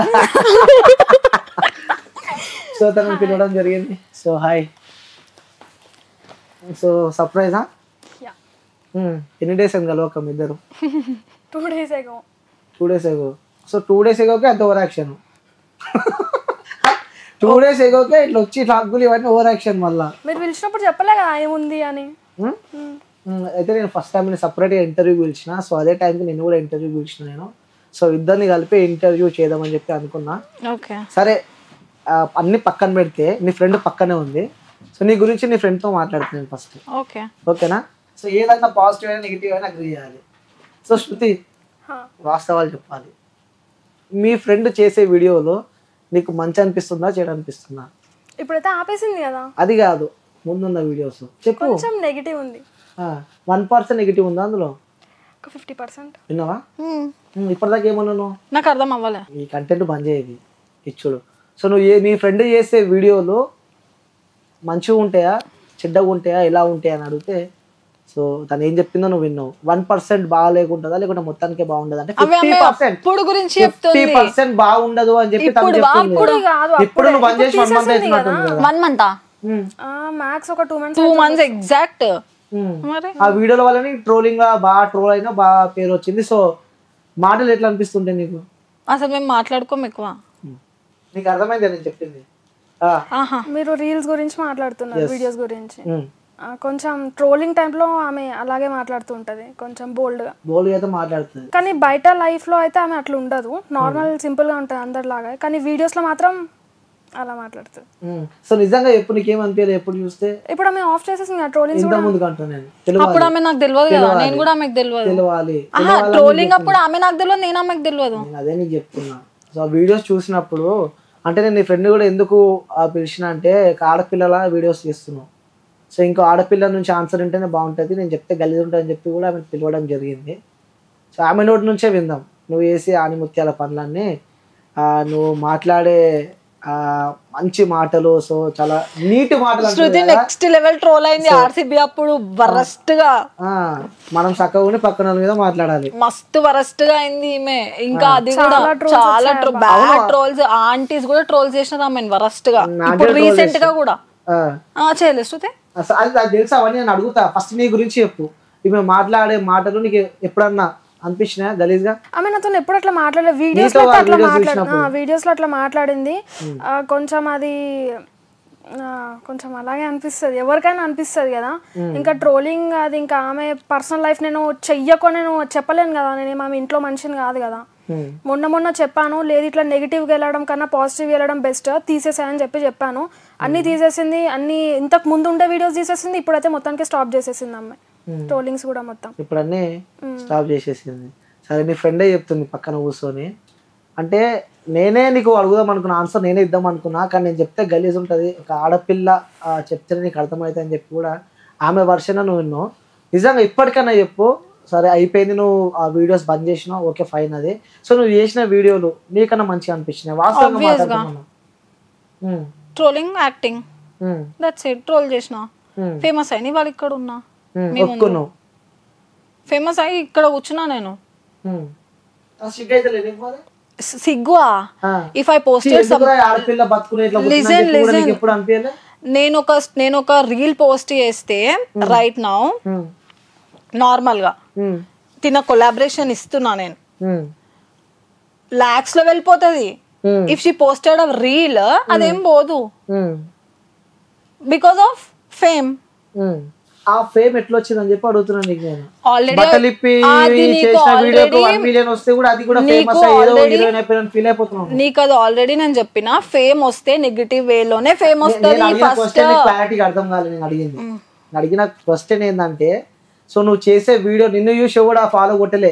సో తనని పిలవడం జరిగింది సో హాయ్ సో సర్ప్రైజా ఎన్ని డేస్ అయింది కలవక మీ ఇద్దరు two days ago two days ago so two days ఎగోకే అంత ఓవర్ యాక్షన్ టూ డేస్ ఎగోకే ఇట్లా వచ్చి లాక్కులు ఇవన్నీ ఓవర్ యాక్షన్ మళ్ళా మీరు పిలిచినప్పుడు చెప్పలే కదా ఏముంది అని ఉమ్? ఉమ్, అయితే నేను ఫస్ట్ టైం నేను సపరేట్గా ఇంటర్వ్యూ పిలిచిన సో అదే టైంకి నేను కూడా ఇంటర్వ్యూ పిలిచిన నేను సో ఇద్దరిని కలిపి ఇంటర్వ్యూ చేద్దామని చెప్పి అనుకున్నా ఓకే సరే ఆ, అన్ని పక్కన పెడితే నీ ఫ్రెండ్ పక్కనే ఉంది సో నీ గురించి నీ ఫ్రెండ్తో మాట్లాడుతున్నాను ఫస్ట్ ఓకే ఓకేనా సో ఏదన్నా పాజిటివ్ అయినా నెగిటివ్ అయినా అగ్రీ చేయాలి సో శృతి వాస్తవాలు చెప్పాలి మీ ఫ్రెండ్ చేసే వీడియోలో నీకు మంచి అనిపిస్తుందా చెడు అనిపిస్తుందా ఇప్పుడైతే ఆపేసింది కదా అది కాదు ముందున్న వీడియోస్ చెప్పు కొంచెం నెగిటివ్ ఉంది వన్ పర్సెంట్ నెగిటివ్ ఉందా అందులో ఒక ఫిఫ్టీ పర్సెంట్ విన్నావా ఉమ్, ఇప్పటిదాకా ఏమన్నాను నాకు అర్థం అవ్వలే ఈ కంటెంట్ బంద్ చేయది ఇచ్చుడు సో నువ్వు ఏ మీ ఫ్రెండ్ చేసే వీడియోలు మంచిగా ఉంటాయా చెడ్డగా ఉంటాయా ఎలా ఉంటాయా అని అడిగితే సో తను ఏం చెప్పిందో నువ్వు విన్నావు వన్ పర్సెంట్ బాగా లేకుంటుందా లేకుంటే మొత్తానికే బాగుండదు అంటే అవి ఫిఫ్టీ ఆమె పర్సెంట్ అప్పుడు గురించి ఫిఫ్టీ చెప్తుంది పర్సెంట్ బాగుండదు అని చెప్పి తను ఇప్పుడు చెప్తుంది ఇప్పుడు కాదు ఇప్పుడు నువ్వు బంద్ చేసి వన్ మంత్ అవుతున్నట్టుంది కదా వన్ మంత్ ఉమ్, మ్యాక్స్ ఒక two months two months exact um. మరి ఆ వీడియోల వల్లనే ట్రోలింగ్ బాగా ట్రోల్ అయినా బాగా పేరు వచ్చింది సో మాటలు ఎట్లా అనిపిస్తుంటాయి నీకు అసలు మేము మాట్లాడుకోము ఎక్కువ నీకు అర్థమైంది నేను చెప్పింది ఆ, ఆహా మీరు రీల్స్ గురించి మాట్లాడుతున్నారు వీడియోస్ గురించి ఉమ్. ఆ, కొంచెం ట్రోలింగ్ టైంలో ఆమె అలాగే మాట్లాడుతూ ఉంటది కొంచెం bold గా బోల్గా అయితే మాట్లాడుతుంది కానీ బయట life లో అయితే ఆమె అట్లా ఉండదు నార్మల్ సింపుల్ గా ఉంటుంది అందరిలాగా కానీ videos లో మాత్రం అలా మాట్లాడుతుంది ఉమ్. సో నిజంగా ఎప్పుడు నీకేం అనిపించలేదు ఎప్పుడు చూస్తే ఇప్పుడు ఆమె ఆఫ్ చేసేసింది ట్రోలింగ్స్ ఇంత ముందు అంటున్నా నేను అప్పుడు తెలియాలి ఆమె నాకు తెలియదు కదా నేను కూడా ఆమెకు తెలియదు తెలియాలి ఆహా ట్రోలింగ్ అప్పుడు ఆమె నాకు తెలియదు నేను ఆమెకు తెలియదు నేను అదే నీకు చెప్తున్నా సో ఆ వీడియోస్ చూసినప్పుడు అంటే నేను నీ ఫ్రెండ్ కూడా ఎందుకు ఆ, పిలిచిన అంటే ఒక ఆడపిల్లల వీడియోస్ చేస్తున్నావు సో ఇంకో ఆడపిల్ల నుంచి ఆన్సర్ ఉంటేనే బాగుంటుంది నేను చెప్తే గలీజ్ ఉంటుందని చెప్పి కూడా ఆమె పిలవడం జరిగింది సో ఆమె నోటి నుంచే విందాం నువ్వు వేసే ఆనిముత్యాల పనులన్నీ ఆ, నువ్వు మాట్లాడే ఆ, మంచి మాటలు సో చాలా నీటి మాటలు అంటారు శృతి కదా. నెక్స్ట్ లెవెల్ ట్రోల్ అయింది ఆర్సీబీ అప్పుడు వరస్ట్ గా ఆ, మనం చక్కగా ఉండి పక్కన వాళ్ళ మీద మాట్లాడాలి మస్తు వరస్ట్ గా అయింది ఈమె ఇంకా అది కూడా చాలా బ్యాడ్ ట్రోల్స్ ఆంటీస్ కూడా ట్రోల్స్ చేసినారు ఆమె వరస్ట్ గా ఇప్పుడు రీసెంట్ గా కూడా ఆ, ఆ చేయలేదు శృతి అసలు అది నాకు తెలుసా అవన్నీ నేను అడుగుతా ఫస్ట్ నీ గురించి చెప్పు ఈమె మాట్లాడే మాటలు నీకు ఎప్పుడన్నా అనిపించినా గలీజ్గా ఆమె నాతో ఎప్పుడు అట్లా మాట్లాడలేదు వీడియోస్ నీతో లో ఆ అట్లా videos మాట్లాడు వీడియోస్ లో అట్లా మాట్లాడింది ఆ, కొంచెం అది ఆ, కొంచెం అలాగే అనిపిస్తుంది ఎవరికైనా అనిపిస్తుంది కదా ఇంకా ట్రోలింగ్ అది ఇంకా ఆమె పర్సనల్ లైఫ్ నేను చెయ్యకో నేను చెప్పలేను కదా నేను ఆమె ఇంట్లో మనిషిని కాదు కదా ఉమ్, మొన్న మొన్న చెప్పాను లేదు ఇట్లా నెగిటివ్గా వెళ్ళడం కన్నా పాజిటివ్ వెళ్ళడం బెస్ట్ తీసేసాయని చెప్పి చెప్పాను అన్ని తీసేసింది అన్ని ఇంతకు ముందు ఉండే వీడియోస్ తీసేసింది ఇప్పుడైతే మొత్తానికి స్టాప్ చేసేసింది అమ్మాయి ట్రోలింగ్స్ కూడా మొత్తం ఇప్పుడు అన్నీ స్టాప్ చేసేసింది సరే నీ ఫ్రెండే చెప్తుంది పక్కన కూర్చొని అంటే నేనే నీకు అడుగుదాం అనుకున్నా ఆన్సర్ నేనే ఇద్దాం అనుకున్నా కానీ నేను చెప్తే గలీజ్ ఉంటుంది ఒక ఆడపిల్ల ఆ, చెప్తేనే నీకు అర్థమవుతుంది అని చెప్పి కూడా ఆమె వర్షన్ నువ్వు విన్నావు నిజంగా ఇప్పటికన్నా చెప్పు సరే అయిపోయింది నువ్వు ఆ వీడియోస్ బంద్ చేసినావు ఓకే ఫైన్ అది సో నువ్వు చేసిన వీడియోలు నీకన్నా మంచిగా అనిపించినాయి వాస్తవంగా Obvious గా. మాట్లాడుతున్నాను um, trolling acting um, that's it troll చేసిన Hmm. ఫేమస్ అయిన వాళ్ళు ఇక్కడ ఉన్నా ఉమ్, ఒప్పుకున్నావు ఫేమస్ అయ్యి ఇక్కడ కూర్చున్నా నేను ఉమ్. ఆ సిగ్గైతే లేదు నీకు మరి? సి- సిగ్గువా ఆ. ఇఫ్ ఐ See, పోస్టెడ్ ఎందుకురా ఈ ఆడపిల్ల బతుకునే ఇట్లా Listen, పుట్టిందని చెప్పి కూడా listen. నీకు ఎప్పుడు అనిపించలే నేను ఒక నేను ఒక రీల్ పోస్ట్ చేస్తే రైట్ నౌ ఉమ్, నార్మల్ గా ఉమ్, తిన కొలాబరేషన్ ఇస్తున్నా నేను ఉమ్, లాక్స్ లో వెళ్ళిపోతుంది Hmm. If she posted a reel అదేం పోదు um, because of fame um. ఆ ఫేమ్ ఎట్లా వచ్చిందని చెప్పి అడుగుతున్నాను నీకు నేను ఆల్రెడీ బట్టలు ఇప్పి అది నీకు చేసిన వీడియోకి already- వన్ మిలియన్ వస్తే కూడా అది కూడా నీకు ఫేమస్ ఏదో already- హీరోయిన్ అయిపోయిన ఫీల్ అయిపోతున్నాను నీకు అది ఆల్రెడీ నేను చెప్పిన ఫేమ్ వస్తే నెగిటివ్ వేలోనే ఫేమ్ నేను వస్తుంది అడిగిన ఫస్ట్ క్వశ్చన్ క్లారిటీగా అర్థం కాలేదు నేను అడిగింది నేను అడిగిన క్వశ్చన్ ఏంటంటే సో నువ్వు చేసే వీడియో నిన్ను చూసి కూడా ఫాలో కొట్టలే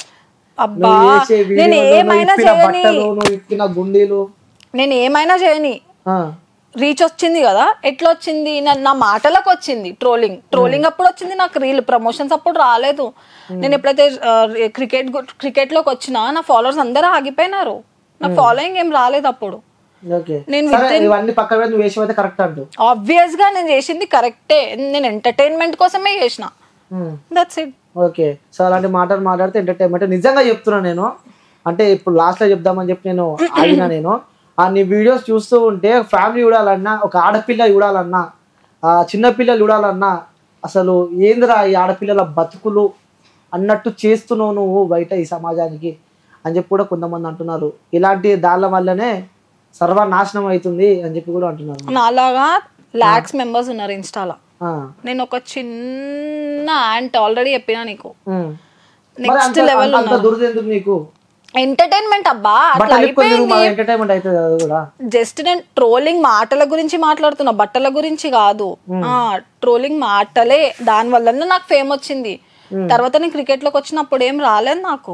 అబ్బా నువ్వు చేసే నేను వీడియోలు నువ్వు ఏమైనా ఇప్పిన చేయని బట్టలు నువ్వు ఇప్పిన గుండీలు నేను ఏమైనా చేయని ఆ, రీచ్ వచ్చింది కదా ఎట్లా వచ్చింది నా నా మాటలకు వచ్చింది ట్రోలింగ్ ట్రోలింగ్ అప్పుడు వచ్చింది నాకు రీల్ ప్రమోషన్స్ అప్పుడు రాలేదు నేను ఎప్పుడైతే క్రికెట్ క్రికెట్ లోకి వచ్చినా నా ఫాలోవర్స్ అందరూ ఆగిపోయినారు నా ఫాలోయింగ్ ఏం రాలేదు అప్పుడు ఓకే నేను సరే ఇవన్నీ పక్కన పెట్టి నువ్వు వేసి అయితే కరెక్ట్ అంటూ ఆబ్వియస్ గా నేను చేసింది కరెక్టే నేను ఎంటర్టైన్మెంట్ కోసమే చేసిన um. That's it okay so అలాంటి మాటలు మాట్లాడితే ఎంటర్టైన్మెంట్ నిజంగా చెప్తున్నా నేను అంటే ఇప్పుడు లాస్ట్ లో చెప్దామని చెప్పి నేను ఆగిన నేను ఆ నీ వీడియోస్ చూస్తూ ఉంటే ఫ్యామిలీ చూడాలన్నా ఒక ఆడపిల్ల చూడాలన్నా ఆ చిన్నపిల్లలు చూడాలన్నా అసలు ఏందిరా ఈ ఆడపిల్లల బతుకులు అన్నట్టు చేస్తున్నావు నువ్వు బయట ఈ సమాజానికి అని చెప్పి కూడా కొంతమంది అంటున్నారు ఇలాంటి దాళ్ళ వల్లనే సర్వనాశనం అవుతుంది అని చెప్పి కూడా అంటున్నారు నాలాగా లాక్స్ మెంబర్స్ ఉన్నారు ఇన్స్టాలో ఆ, నేను ఒక చిన్న యాంట్ ఆల్రెడీ చెప్పినా నీకు ఉమ్. మరి నెక్స్ట్ అంత- లెవెల్ అంత దురద ఎందుకు నీకు ఎంటర్టైన్మెంట్ అబ్బా అట్లా బట్టలు ఇప్పుకొని అయిపోయింది మా ఎంటర్టైన్మెంట్ అవుతుంది అది కూడా జస్ట్ నేను ట్రోలింగ్ మాటల గురించి మాట్లాడుతున్నా బట్టల గురించి కాదు ఆ ట్రోలింగ్ మాటలే దాని వల్లనే నాకు ఫేమ్ వచ్చింది తర్వాత నేను క్రికెట్ లోకి వచ్చినప్పుడు ఏం రాలేదు నాకు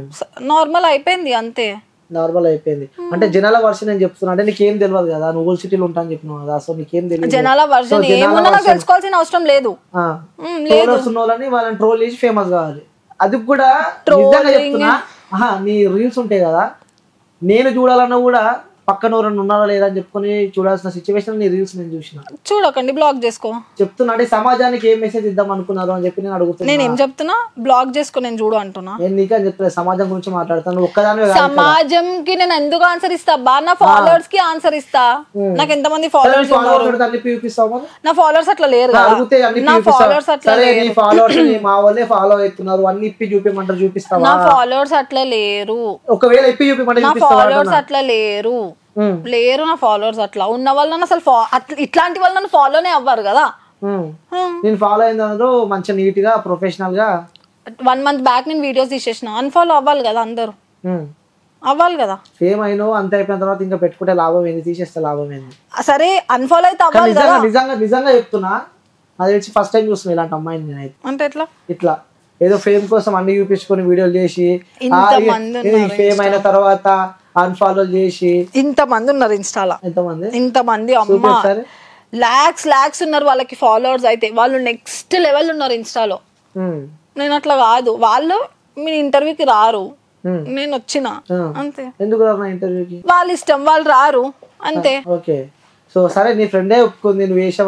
నార్మల్ అయిపోయింది అంతే నార్మల్ అయిపోయింది అంటే జనాల వర్షన్ నేను చెప్తున్నా అంటే నీకేం తెలియదు కదా నువ్వు ఓల్డ్ సిటీలో ఉంటా అని చెప్పినావు కదా సో నీకేం తెలియదు జనాల వర్జన్ So, జనాల ఏమున్నా నాకు version- తెలుసుకోవాల్సిన అవసరం లేదు మ్, ట్రోలర్స్ ఉన్న వాళ్ళని వాళ్ళని ట్రోల్ చేసి ఫేమస్ కావాలి అది కూడా నిజంగా చెప్తున్నా ఆహా, నీ రీల్స్ ఉంటాయి కదా నేను చూడాలన్నా కూడా పక్కన ఎవరైనా ఉన్నారా లేదా అని చెప్పుకొని చూడాల్సిన సిచ్యువేషన్ నీ రీల్స్ నేను చూసిన చూడకండి బ్లాక్ చేసుకో చెప్తున్నా అంటే సమాజానికి ఏం మెసేజ్ ఇద్దాం అనుకున్నారు అని చెప్పి నేను అడుగుతున్నా నేను ఏం చెప్తున్నా బ్లాక్ చేసుకో నేను చూడు అంటున్నా నేను నీకే అని చెప్తున్నా సమాజం గురించి మాట్లాడతాను ఒక్కదానివే కాదు ఇక్కడ. సమాజంకి నేను ఎందుకు ఆన్సర్ ఇస్తా బా నా ఫాలోవర్స్ కి ఆన్సర్ ఇస్తా నాకు ఎంతమంది సరే, ఫాలోవర్స్ నీ followers పెడితే అన్ని చూపిస్తావు మరి నా ఫాలోవర్స్ అట్లా లేరు కదా అడిగితే అన్ని నా చూపిస్తావు ఫాలోవర్స్ అట్లా సరే లేరు నీ ఫాలోవర్స్ మా వాళ్ళే ఫాలో అవుతున్నారు అన్ని ఇప్పి చూపిమంటారు చూపిస్తావా నా ఫాలోవర్స్ అట్లా లేరు ఒకవేళ ఇప్పి చూపిమంటే నా చూపిస్తావా ఫాలోవర్స్ అట్లా లేరు ఉమ్, లేరు నా ఫాలోవర్స్ అట్లా ఉన్న వాళ్ళు నన్ను అసలు ఫా- అట్ల- ఇట్లాంటి వాళ్ళు నన్ను ఫాలోనే అవ్వరు కదా ఉమ్. Hmm. నేను ఫాలో అయిన దాంట్లో మంచిగా నీట్ గా ప్రొఫెషనల్ గా వన్ మంత్ బ్యాక్ నేను వీడియోస్ తీసేసిన అన్ఫాలో అవ్వాలి కదా అందరూ ఉమ్, అవ్వాలి కదా ఫేమ్ అయినో అంత అయిపోయిన తర్వాత ఇంకా పెట్టుకుంటే లాభం ఏంది తీసేస్తే లాభం ఏంది ఆ, సరే అన్ఫాలో అయితే కానీ అవ్వాలి కదా నిజంగా నిజంగా నిజంగా చెప్తున్నా అది తెలిసి ఫస్ట్ టైం చూస్తున్నా ఇలాంటి అమ్మాయిని నేనైతే అంటే ఎట్లా ఇట్లా ఏదో ఫేమ్ కోసం అన్ని చూపించుకొని వీడియోలు చేసి ఇంతమంది ఫేమ్ అయిన తర్వాత అన్ఫాలో చేసి ఇంత మంది ఉన్నారు ఇన్స్టాలో ఎంతమంది ఇంత మంది చూపి అమ్మ ఒకసారి లాక్స్ లాక్స్ ఉన్నారు వాళ్ళకి ఫాలోవర్స్ అయితే వాళ్ళు నెక్స్ట్ లెవెల్ ఉన్నారు ఇన్స్టాలో ఉమ్, నేను అట్లా కాదు వాళ్ళు మీ ఇంటర్వ్యూకి రారు ఉమ్. నేను వచ్చిన ఆ. అంతే ఎందుకు రా నా ఇంటర్వ్యూకి వాళ్ళ ఇష్టం వాళ్ళు రారు అంతే ఓకే సో సరే నీ ఫ్రెండే ఒప్పుకుంది నువ్వు వేసే